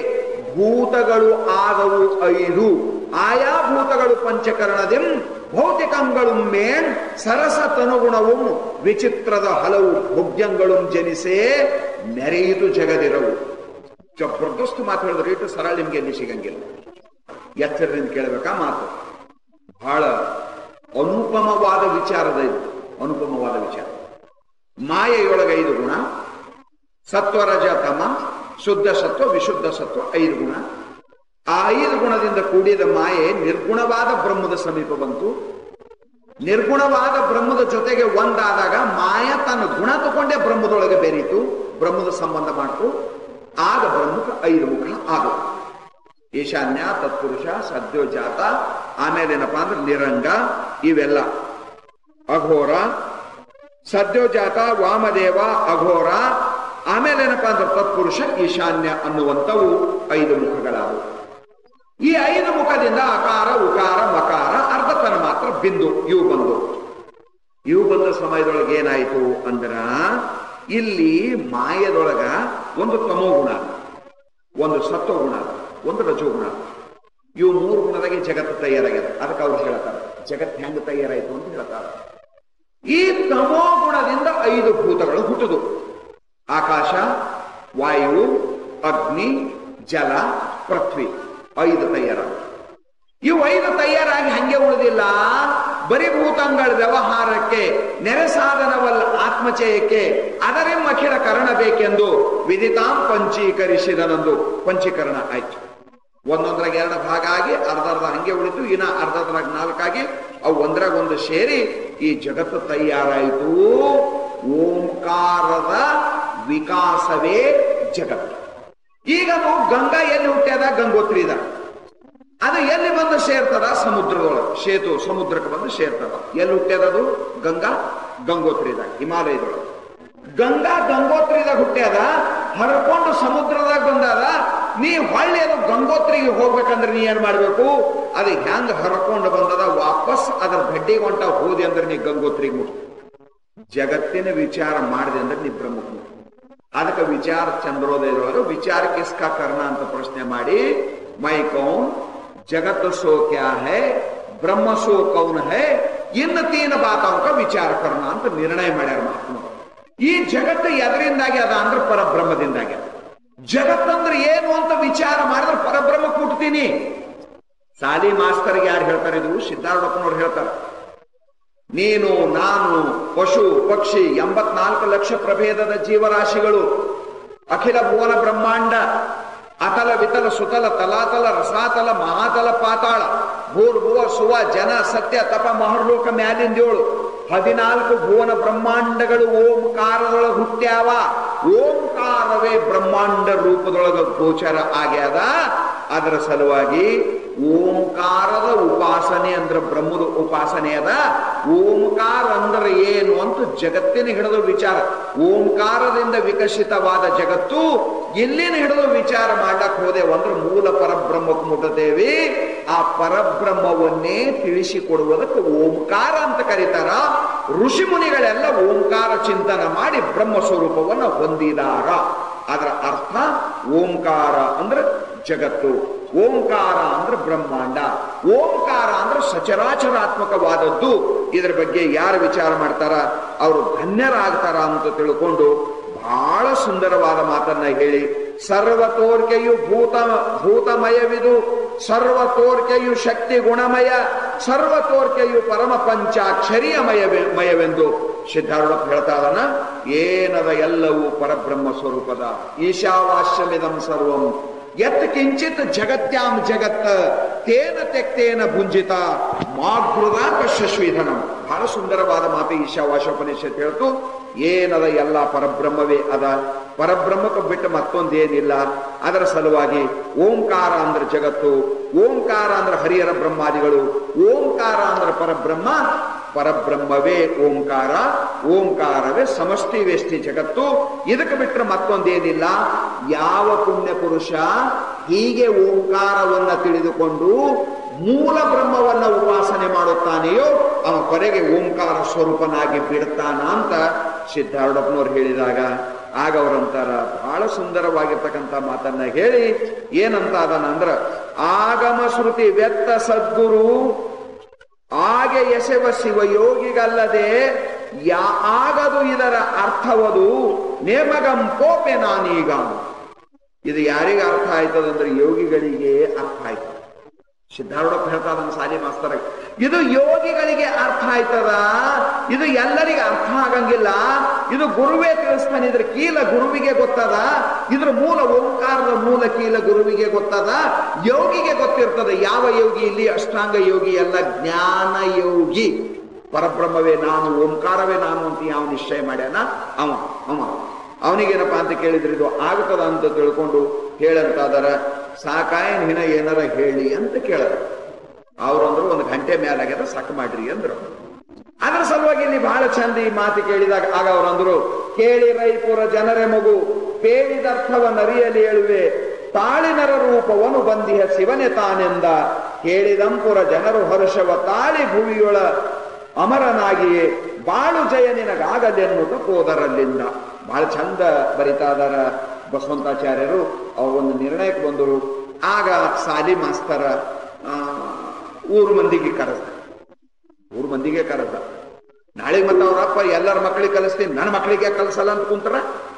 ಭೂತಗಳು ಆಗವು ಐದು ಆಯಾ ಭೂತಗಳು ಪಂಚಕರಣದಿಂ ಭೌತಿಕಂಗಳು ಮೇಣ್ ಸರಸ ತನುಗುಣವು ವಿಚಿತ್ರದ ಹಲವು ಭೋಗ್ಯಗಳು ಜನಿಸೇ ನೆರೆಯಿತು ಜಗದಿರವು ಜಬರ್ದಸ್ತ್ ಮಾತು ಹೇಳಿದ್ರೆ ಇಟ್ಟು ಸರಳ ನಿಮ್ಗೆ ಎಲ್ಲಿ ಸಿಗಂಗಿಲ್ಲ ಎಚ್ಚರದಿಂದ ಕೇಳಬೇಕಾ ಮಾತು ಬಹಳ ಅನುಪಮವಾದ ವಿಚಾರದ ಇದು ಅನುಪಮವಾದ ವಿಚಾರ ಮಾಯೆಯೊಳಗೆ ಐದು ಗುಣ ಸತ್ವರಜ ತಮ ಶುದ್ಧ ಸತ್ವ ವಿಶುದ್ಧ ಸತ್ವ ಐದು ಗುಣ ಆ ಐದು ಗುಣದಿಂದ ಕೂಡಿದ ಮಾಯೆ ನಿರ್ಗುಣವಾದ ಬ್ರಹ್ಮದ ಸಮೀಪ ಬಂತು ನಿರ್ಗುಣವಾದ ಬ್ರಹ್ಮದ ಜೊತೆಗೆ ಒಂದಾದಾಗ ಮಾಯ ತನ್ನ ಗುಣ ತಗೊಂಡೇ ಬ್ರಹ್ಮದೊಳಗೆ ಬೆರೀತು ಬ್ರಹ್ಮದ ಸಂಬಂಧ ಮಾಡ್ತು ಆಗ ಬ್ರಹ್ಮಕ್ಕೆ ಐದು ಮುಖ ಆಗ ಈಶಾನ್ಯ ತತ್ಪುರುಷ ಸದ್ಯೋಜಾತ ಆಮೇಲೆ ಏನಪ್ಪಾ ಅಂದ್ರೆ ನಿರಂಗ ಇವೆಲ್ಲ ಅಘೋರ ಸದ್ಯೋಜಾತ ವಾಮದೇವ ಅಘೋರ ಆಮೇಲೆ ಏನಪ್ಪಾ ಅಂದ್ರೆ ತತ್ಪುರುಷ ಈಶಾನ್ಯ ಅನ್ನುವಂಥವು ಐದು ಮುಖಗಳಾದವು ಈ ಐದು ಮುಖದಿಂದ ಅಕಾರ ಉಕಾರ ಮಕಾರ ಅರ್ಧತನ ಮಾತ್ರ ಬಿಂದು ಇವು ಬಂದು ಇವು ಬಂದ ಸಮಯದೊಳಗೆ ಏನಾಯಿತು ಅಂದ್ರ ಇಲ್ಲಿ ಮಾಯದೊಳಗ ಒಂದು ತಮೋ ಗುಣ ಒಂದು ಸತ್ವ ಗುಣ ಒಂದು ರಜೋ ಗುಣ ಇವು ಮೂರು ಗುಣದಾಗೆ ಜಗತ್ತು ತಯಾರಾಗ್ಯದ ಅದಕ್ಕೆ ಅವ್ರು ಹೇಳ್ತಾರೆ ಜಗತ್ ಹೆಂಗ್ ತಯಾರಾಯ್ತು ಅಂತ ಹೇಳ್ತಾರೆ ಈ ತಮೋ ಗುಣದಿಂದ ಐದು ಭೂತಗಳು ಹುಟ್ಟುದು ಆಕಾಶ ವಾಯು ಅಗ್ನಿ ಜಲ ಪೃಥ್ವಿ ಐದು ತಯಾರಾಗ ಇವು ಐದು ತಯಾರಾಗಿ ಹಂಗೆ ಉಳಿದಿಲ್ಲ ಬರೀ ಭೂತಂಗಳ ವ್ಯವಹಾರಕ್ಕೆ ನೆರೆ ಸಾಧನವಲ್ಲ ಆತ್ಮಚಯಕ್ಕೆ ಅದರೇ ಅಖಿಲ ಕರಣ ಬೇಕೆಂದು ವಿದಿತಾಂ ಪಂಚೀಕರಿಸಿದನೊಂದು ಪಂಚೀಕರಣ ಆಯ್ತು ಒಂದೊಂದ್ರಾಗ ಎರಡು ಭಾಗ ಆಗಿ ಅರ್ಧ ಅರ್ಧ ಹಂಗೆ ಉಳಿತು ಇನ್ನ ಅರ್ಧದ್ರಾಗ ನಾಲ್ಕಾಗಿ ಅವು ಒಂದ್ರಾಗ ಒಂದು ಸೇರಿ ಈ ಜಗತ್ತು ತಯಾರಾಯಿತು ಓಂಕಾರದ ವಿಕಾಸವೇ ಜಗತ್ತು ಈಗ ನಾವು ಗಂಗಾ ಎಲ್ಲಿ ಹುಟ್ಟ್ಯದ ಗಂಗೋತ್ರಿ ಇದ ಅದು ಎಲ್ಲಿ ಬಂದು ಸೇರ್ತದ ಸಮುದ್ರದೊಳಗೆ ಸೇತು ಸಮುದ್ರಕ್ಕೆ ಬಂದು ಸೇರ್ತದ ಎಲ್ಲಿ ಹುಟ್ಟ್ಯದ ಅದು ಗಂಗಾ ಗಂಗೋತ್ರಿದಾಗ ಹಿಮಾಲಯದೊಳಗೆ ಗಂಗಾ ಗಂಗೋತ್ರಿದಾಗ ಹುಟ್ಟ್ಯದ ಹರ್ಕೊಂಡು ಸಮುದ್ರದಾಗ ಬಂದಾದ ನೀ ಹೊಳ್ಳಿ ಅದು ಗಂಗೋತ್ರಿಗೆ ಹೋಗ್ಬೇಕಂದ್ರೆ ನೀ ಏನ್ ಮಾಡ್ಬೇಕು ಅದು ಹೆಂಗ್ ಹರ್ಕೊಂಡು ಬಂದದ ವಾಪಸ್ ಅದ್ರ ಬಡ್ಡಿಗೆ ಹೊಂಟ ಹೋದಿ ಅಂದ್ರೆ ನೀ ಗಂಗೋತ್ರಿಗೆ ಮುಟ್ಟ ಜಗತ್ತಿನ ವಿಚಾರ ಮಾಡಿದೆ ಅಂದ್ರೆ ನೀ ಬ್ರಹ್ಮಕ್ಕೆ ಮುಟ್ಟ ಅದಕ್ಕೆ ವಿಚಾರ ಚಂದ್ರೋದಯದೊಳಗೆ ವಿಚಾರ ಕಿಸ್ಕಾ ಕರ್ಣ ಅಂತ ಪ್ರಶ್ನೆ ಮಾಡಿ ಮೈ ಕೌನ್ ಜಗತ್ ಸೋ ಕ್ಯಾ ಹೈ ಬ್ರಹ್ಮ ಸೋ ಕೌನ್ ಹೈ ಇನ್ನು ತೀನ ಬಾತಾಂಕ ವಿಚಾರ ಕರ್ಣ ಅಂತ ನಿರ್ಣಯ ಮಾಡ್ಯಾರ ಮಹಾತ್ಮರು ಈ ಜಗತ್ತು ಎದರಿಂದಾಗಿ ಅದ ಅಂದ್ರೆ ಪರಬ್ರಹ್ಮದಿಂದಾಗಿ ಅದ ಜಗತ್ತಂದ್ರೆ ಏನು ಅಂತ ವಿಚಾರ ಮಾಡಿದ್ರೆ ಪರಬ್ರಹ್ಮ ಕೂಡ್ತೀನಿ ಸಾಲಿ ಮಾಸ್ತರ್ಗೆ ಯಾರು ಹೇಳ್ತಾರೆ ಇದು ಸಿದ್ಧಾರೂಢಪ್ಪನವ್ರು ಹೇಳ್ತಾರೆ ನೀನು ನಾನು ಪಶು ಪಕ್ಷಿ ಎಂಬತ್ನಾಲ್ಕು ಲಕ್ಷ ಪ್ರಭೇದದ ಜೀವರಾಶಿಗಳು ಅಖಿಲ ಭುವನ ಬ್ರಹ್ಮಾಂಡ ಅತಲ ವಿತಲ ಸುತಲ ತಲಾತಲ ರಸಾತಲ ಮಹಾತಲ ಪಾತಾಳ ಭೂರ್ಭುವ ಸುವ ಜನ ಸತ್ಯ ತಪ ಮಹರ್ಲೋಕ ಮ್ಯಾಲಿಂದೇಳು ಹದಿನಾಲ್ಕು ಭುವನ ಬ್ರಹ್ಮಾಂಡಗಳು ಓಂಕಾರದೊಳಗೆ ಹುಟ್ಟ್ಯಾವ ಓಂಕಾರವೇ ಬ್ರಹ್ಮಾಂಡ ರೂಪದೊಳಗ ಗೋಚರ ಆಗ್ಯಾದ ಅದರ ಸಲುವಾಗಿ ಓಂಕಾರದ ಉಪಾಸನೆ ಅಂದ್ರೆ ಬ್ರಹ್ಮದ ಉಪಾಸನೆ ಅದ ಓಂಕಾರ ಅಂದ್ರೆ ಏನು ಅಂತ ಜಗತ್ತಿನ ಹಿಡಿದು ವಿಚಾರ ಓಂಕಾರದಿಂದ ವಿಕಸಿತವಾದ ಜಗತ್ತು ಇಲ್ಲಿನ ಹಿಡಿದು ವಿಚಾರ ಮಾಡ್ಲಕ್ ಹೋದೆವು ಅಂದ್ರೆ ಮೂಲ ಪರಬ್ರಹ್ಮಕ್ಕೆ ಮುಟ್ಟದೇವಿ ಆ ಪರಬ್ರಹ್ಮವನ್ನೇ ತಿಳಿಸಿಕೊಡುವುದಕ್ಕೆ ಓಂಕಾರ ಅಂತ ಕರೀತಾರ ಋಷಿ ಮುನಿಗಳೆಲ್ಲ ಓಂಕಾರ ಚಿಂತನ ಮಾಡಿ ಬ್ರಹ್ಮ ಸ್ವರೂಪವನ್ನು ಹೊಂದಿದಾರ ಅದರ ಅರ್ಥ ಓಂಕಾರ ಅಂದ್ರೆ ಜಗತ್ತು ಓಂಕಾರ ಅಂದ್ರೆ ಬ್ರಹ್ಮಾಂಡ ಓಂಕಾರ ಅಂದ್ರೆ ಸಚರಾಚರಾತ್ಮಕವಾದದ್ದು ಇದರ ಬಗ್ಗೆ ಯಾರು ವಿಚಾರ ಮಾಡ್ತಾರ ಅವರು ಧನ್ಯರಾಗ್ತಾರ ಅಂತ ತಿಳ್ಕೊಂಡು ಬಹಳ ಸುಂದರವಾದ ಮಾತನ್ನ ಹೇಳಿ ಸರ್ವ ತೋರ್ಕೆಯು ಭೂತ ಭೂತಮಯವಿದು ಸರ್ವ ತೋರ್ಕೆಯು ಶಕ್ತಿ ಗುಣಮಯ ಸರ್ವ ತೋರ್ಕೆಯು ಪರಮ ಪಂಚಾಕ್ಷರಿಯ ಮಯವೇ ಮಯವೆಂದು ಸಿದ್ಧಾರೂಢ ಹೇಳ್ತಾ ಇದಾನ ಏನದ ಎಲ್ಲವೂ ಪರಬ್ರಹ್ಮ ಸ್ವರೂಪದ ಈಶಾವಾಸ್ಯಮಿದಂ ಸರ್ವಂ ಯತ್ ಕಿಂಚಿತ್ ಜಗತ್ಯಾಂ ಜಗತ್ತ ತೇನ ತೆಕ್ತೇನ ಭುಂಜಿತ ಮಾಗೃದಾಕ ಶಶ್ವಿಧನಂ ಬಹಳ ಸುಂದರವಾದ ಮಾತು ಈಶಾವಾಶೋಪನಿಷತ್ ಹೇಳ್ತು ಏನದ ಎಲ್ಲ ಪರಬ್ರಹ್ಮವೇ ಅದ ಪರಬ್ರಹ್ಮಕ್ಕೆ ಬಿಟ್ಟು ಮತ್ತೊಂದೇನಿಲ್ಲ ಅದರ ಸಲುವಾಗಿ ಓಂಕಾರ ಅಂದ್ರೆ ಜಗತ್ತು ಓಂಕಾರ ಅಂದ್ರೆ ಹರಿಹರ ಬ್ರಹ್ಮಾದಿಗಳು ಓಂಕಾರ ಅಂದ್ರೆ ಪರಬ್ರಹ್ಮ ಪರಬ್ರಹ್ಮವೇ ಓಂಕಾರ ಓಂಕಾರವೇ ಸಮಷ್ಟಿ ವೇಷ್ಟಿ ಜಗತ್ತು ಇದಕ್ಕೆ ಬಿಟ್ಟರೆ ಮತ್ತೊಂದೇನಿಲ್ಲ ಯಾವ ಪುಣ್ಯ ಪುರುಷ ಹೀಗೆ ಓಂಕಾರವನ್ನ ತಿಳಿದುಕೊಂಡು ಮೂಲ ಬ್ರಹ್ಮವನ್ನ ಉಪಾಸನೆ ಮಾಡುತ್ತಾನೆಯೋ ಅವ ಕೊನೆಗೆ ಓಂಕಾರ ಸ್ವರೂಪನಾಗಿ ಬಿಡ್ತಾನ ಅಂತ ಸಿದ್ಧಾರೂಢಪ್ಪನವ್ರು ಹೇಳಿದಾಗ ಆಗ ಅವರಂತಾರ ಬಹಳ ಸುಂದರವಾಗಿರ್ತಕ್ಕಂಥ ಮಾತನ್ನ ಹೇಳಿ ಏನಂತ ಅದನ್ನ ಅಂದ್ರ ಆಗಮ ಶ್ರುತಿ ವ್ಯಕ್ತ ಸದ್ಗುರು ಆಗೆ ಎಸೆವ ಶಿವಯೋಗಿಗಲ್ಲದೆ ಯಾ ಆಗದು ಇದರ ಅರ್ಥವದು ನೇಮಗಂ ಪೋಪೆ ನಾನೀಗ ಇದು ಯಾರಿಗೆ ಅರ್ಥ ಆಯ್ತದಂದ್ರೆ ಯೋಗಿಗಳಿಗೆ ಅರ್ಥ ಆಯ್ತದ ಸಿದ್ಧಾರೂಢಪ್ಪ ಹೇಳ್ತಾ ಅದನ್ನ ಸಾಲಿ ಮಾಸ್ತರ ಇದು ಯೋಗಿಗಳಿಗೆ ಅರ್ಥ ಆಯ್ತದ ಇದು ಎಲ್ಲರಿಗೆ ಅರ್ಥ ಆಗಂಗಿಲ್ಲ ಇದು ಗುರುವೇ ತಿಳಿಸ್ತಾನೆ ಇದ್ರ ಕೀಲ ಗುರುವಿಗೆ ಗೊತ್ತದ ಇದ್ರ ಮೂಲ ಓಂಕಾರದ ಮೂಲ ಕೀಲ ಗುರುವಿಗೆ ಗೊತ್ತದ ಯೋಗಿಗೆ ಗೊತ್ತಿರ್ತದೆ ಯಾವ ಯೋಗಿ ಇಲ್ಲಿ ಅಷ್ಟಾಂಗ ಯೋಗಿ ಎಲ್ಲ ಜ್ಞಾನ ಯೋಗಿ ಪರಬ್ರಹ್ಮವೇ ನಾನು ಓಂಕಾರವೇ ನಾನು ಅಂತ ಯಾವ ನಿಶ್ಚಯ ಮಾಡ್ಯಾನ ಅವ ಅವ ಅವನಿಗೇನಪ್ಪ ಅಂತ ಕೇಳಿದ್ರೆ ಇದು ಆಗ್ತದ ಅಂತ ತಿಳ್ಕೊಂಡು ಹೇಳಂತಾದರ ಸಾಕಾಯ ಹಿನ ಏನಾರ ಹೇಳಿ ಅಂತ ಕೇಳದ ಅವ್ರಂದ್ರು ಒಂದು ಗಂಟೆ ಮೇಲಾಗ್ಯದ ಸಾಕು ಮಾಡ್ರಿ ಅಂದ್ರು ಅದರ ಸಲುವಾಗಿ ಇಲ್ಲಿ ಬಹಳ ಚಂದ ಈ ಮಾತು ಕೇಳಿದಾಗ ಆಗ ಅವರಂದ್ರು ಕೇಳಿ ರೈಪುರ ಜನರೇ ಮಗು ಪೇಳಿದರ್ಥವ ನರಿಯಲಿ ಹೇಳುವೆ ತಾಳಿನರ ರೂಪವನ್ನು ಬಂದಿಹ ಶಿವನೆ ತಾನೆಂದ ಕೇಳಿದಂಪುರ ಜನರು ಹರ್ಷವ ತಾಳಿ ಭುವಿಯೊಳ ಅಮರನಾಗಿಯೇ ಬಾಳು ಜಯ ನಿನಗಾಗಲೆನ್ನುತ್ತ ಹೋದರಲ್ಲಿಂದ ಬಹಳ ಚಂದ ಬರಿತಾ ಇದಾರ ಬಸವಂತಾಚಾರ್ಯರು ಅವ್ರು ಒಂದು ನಿರ್ಣಯಕ್ಕೆ ಬಂದರು ಆಗ ಸಾಲಿ ಮಾಸ್ತರ ಆ, ಊರು ಮಂದಿಗೆ ಕರೆದ ಊರು ಮಂದಿಗೆ ಕರೆದ ನಾಳೆಗೆ ಮತ್ತೆ ಅವ್ರಪ್ಪ ಎಲ್ಲರ ಮಕ್ಕಳಿಗೆ ಕಲಿಸ್ತೀನಿ ನನ್ನ ಮಕ್ಕಳಿಗೆ ಕಲಿಸಲ್ಲ ಅಂತ ಕುಂತರ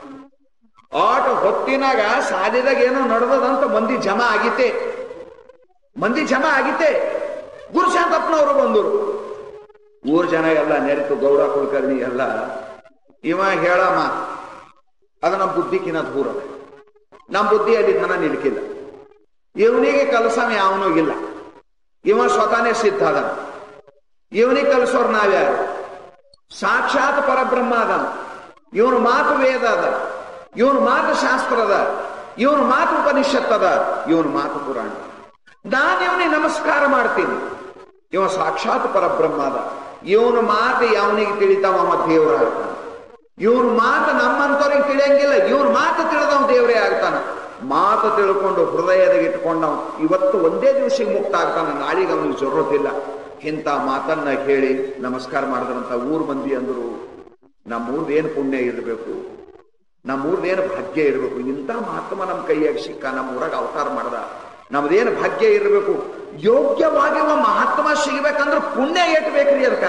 ಆಟ ಹೊತ್ತಿನಾಗ ಸಾಲಿದಾಗ ಏನೋ ನಡೆದದಂತ ಮಂದಿ ಜಮಾ ಆಗಿತ್ತೆ ಮಂದಿ ಜಮಾ ಆಗಿತ್ತೆ ಗುರುಶಾಂತಪ್ಪನವರು ಬಂದರು ಊರ್ ಜನ ಎಲ್ಲ ನೆರೆತು ಗೌಡ ಕುಲಕರ್ಣಿ ಎಲ್ಲ ಇವ ಹೇಳ ಮಾತು ಅದು ನಮ್ಮ ಬುದ್ಧಿಕಿನ ದೂರ ನಮ್ಮ ಬುದ್ಧಿಯಲ್ಲಿ ಧನ ನಿಲ್ಕಿಲ್ಲ ಇವನಿಗೆ ಕಲಸಮ ಯಾವನೂ ಇಲ್ಲ ಇವ ಸ್ವತಃನೇ ಸಿದ್ಧ ಅದ ಇವನಿಗೆ ಕಲಿಸೋರು ನಾವ್ಯಾರು ಸಾಕ್ಷಾತ್ ಪರಬ್ರಹ್ಮ ಅದಾನ ಇವನ ಮಾತು ವೇದ ಅದ ಇವನ ಮಾತು ಶಾಸ್ತ್ರ ಅದ ಇವನ ಮಾತು ಉಪನಿಷತ್ ಅದ ಇವನ ಮಾತು ಪುರಾಣ ನಾನು ಇವನಿಗೆ ನಮಸ್ಕಾರ ಮಾಡ್ತೀನಿ ಇವ ಸಾಕ್ಷಾತ್ ಪರಬ್ರಹ್ಮ ಅದ ಇವನ ಮಾತು ಯಾವನಿಗೆ ತಿಳಿತಾವ ಅವ ದೇವರ ಆಗ್ತಾನ ಇವನ ಮಾತು ನಮ್ಮಂತವ್ರಿಗೆ ತಿಳಿಯಂಗಿಲ್ಲ ಇವನ ಮಾತು ತಿಳಿದವ ದೇವರೇ ಆಗ್ತಾನ ಮಾತು ತಿಳ್ಕೊಂಡು ಹೃದಯದಾಗ ಇಟ್ಕೊಂಡವ ಇವತ್ತು ಒಂದೇ ದಿವಸಕ್ಕೆ ಮುಕ್ತ ಆಗ್ತಾನ ನಾಳೆಗೆ ಅವನಿಗೆ ಜರುರತಿಲ್ಲ ಇಂಥ ಮಾತನ್ನ ಹೇಳಿ ನಮಸ್ಕಾರ ಮಾಡಿದ್ರಂತ ಊರ್ ಮಂದಿ ಅಂದ್ರು ನಮ್ಮೂರ್ದೇನು ಪುಣ್ಯ ಇರಬೇಕು ನಮ್ಮೂರ್ದೇನು ಭಾಗ್ಯ ಇರಬೇಕು ಇಂಥ ಮಹಾತ್ಮ ನಮ್ಮ ಕೈಯಾಗ ಸಿಕ್ಕ ನಮ್ಮ ಊರಾಗ ಅವತಾರ ಮಾಡ್ದ ನಮ್ದೇನು ಭಾಗ್ಯ ಇರಬೇಕು ಯೋಗ್ಯವಾಗಿರುವ ಮಹಾತ್ಮ ಸಿಗ್ಬೇಕಂದ್ರೆ ಪುಣ್ಯ ಏಟ್ಬೇಕ್ರಿ ಅದಕ್ಕ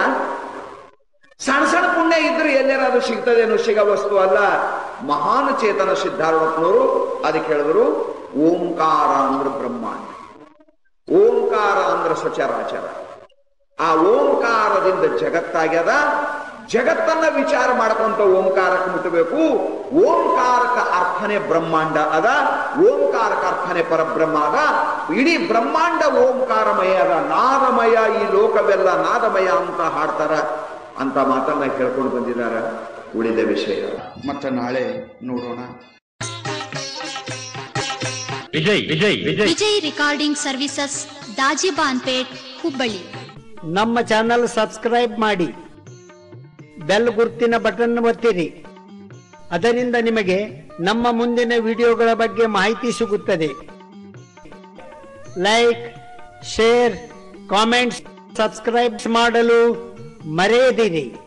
ಸಣ್ಣ ಸಣ್ಣ ಪುಣ್ಯ ಇದ್ರೆ ಎಲ್ಲಾರ ಅದು ಸಿಗ್ತದೇನೋ ಸಿಗೋ ವಸ್ತು ಅಲ್ಲ ಮಹಾನ್ ಚೇತನ ಸಿದ್ಧಾರೂಢಪ್ಪನವರು ಅದಕ್ಕೆ ಹೇಳಿದ್ರು ಓಂಕಾರ ಅಂದ್ರೆ ಬ್ರಹ್ಮಾಂಡ ಓಂಕಾರ ಅಂದ್ರೆ ಸಚರಾಚರ ಆ ಓಂಕಾರದಿಂದ ಜಗತ್ತಾಗ್ಯದ ಜಗತ್ತನ್ನ ವಿಚಾರ ಮಾಡ್ಕೊಂತ ಓಂಕಾರಕ್ಕೆ ಮುಟ್ಟಬೇಕು ಓಂಕಾರಕ ಅರ್ಥನೇ ಬ್ರಹ್ಮಾಂಡ ಅದ ಓಂಕಾರಕ ಅರ್ಥನೇ ಪರಬ್ರಹ್ಮ ಅದ ಇಡೀ ಬ್ರಹ್ಮಾಂಡ ಓಂಕಾರಮಯ ಅದ ನಾದಮಯ ಈ ಲೋಕವೆಲ್ಲ ನಾದಮಯ ಅಂತ ಹಾಡ್ತಾರ ಅಂತ ಮಾತನ್ನ ಕೇಳ್ಕೊಂಡು ಬಂದಿದ್ದಾರೆ ಉಳಿದ ವಿಷಯ ಮತ್ತೆ ನಾಳೆ ನೋಡೋಣ ವಿಜಯ್ ವಿಜಯ್ ವಿಜಯ್ ವಿಜಯ್ ರಿಕಾರ್ಡಿಂಗ್ ಸರ್ವಿಸಸ್ ದಾಜಿಬಾನ್ಪೇಟ್ ಹುಬ್ಬಳ್ಳಿ ನಮ್ಮ ಚಾನಲ್ ಸಬ್ಸ್ಕ್ರೈಬ್ ಮಾಡಿ ಬೆಲ್ ಗುರ್ತಿನ ಬಟನ್ ಒತ್ತಿರಿ ಅದರಿಂದ ನಿಮಗೆ ನಮ್ಮ ಮುಂದಿನ ವಿಡಿಯೋಗಳ ಬಗ್ಗೆ ಮಾಹಿತಿ ಸಿಗುತ್ತದೆ ಲೈಕ್ ಶೇರ್ ಕಾಮೆಂಟ್ಸ್ ಸಬ್ಸ್ಕ್ರೈಬ್ ಮಾಡಲು ಮರೆಯದಿರಿ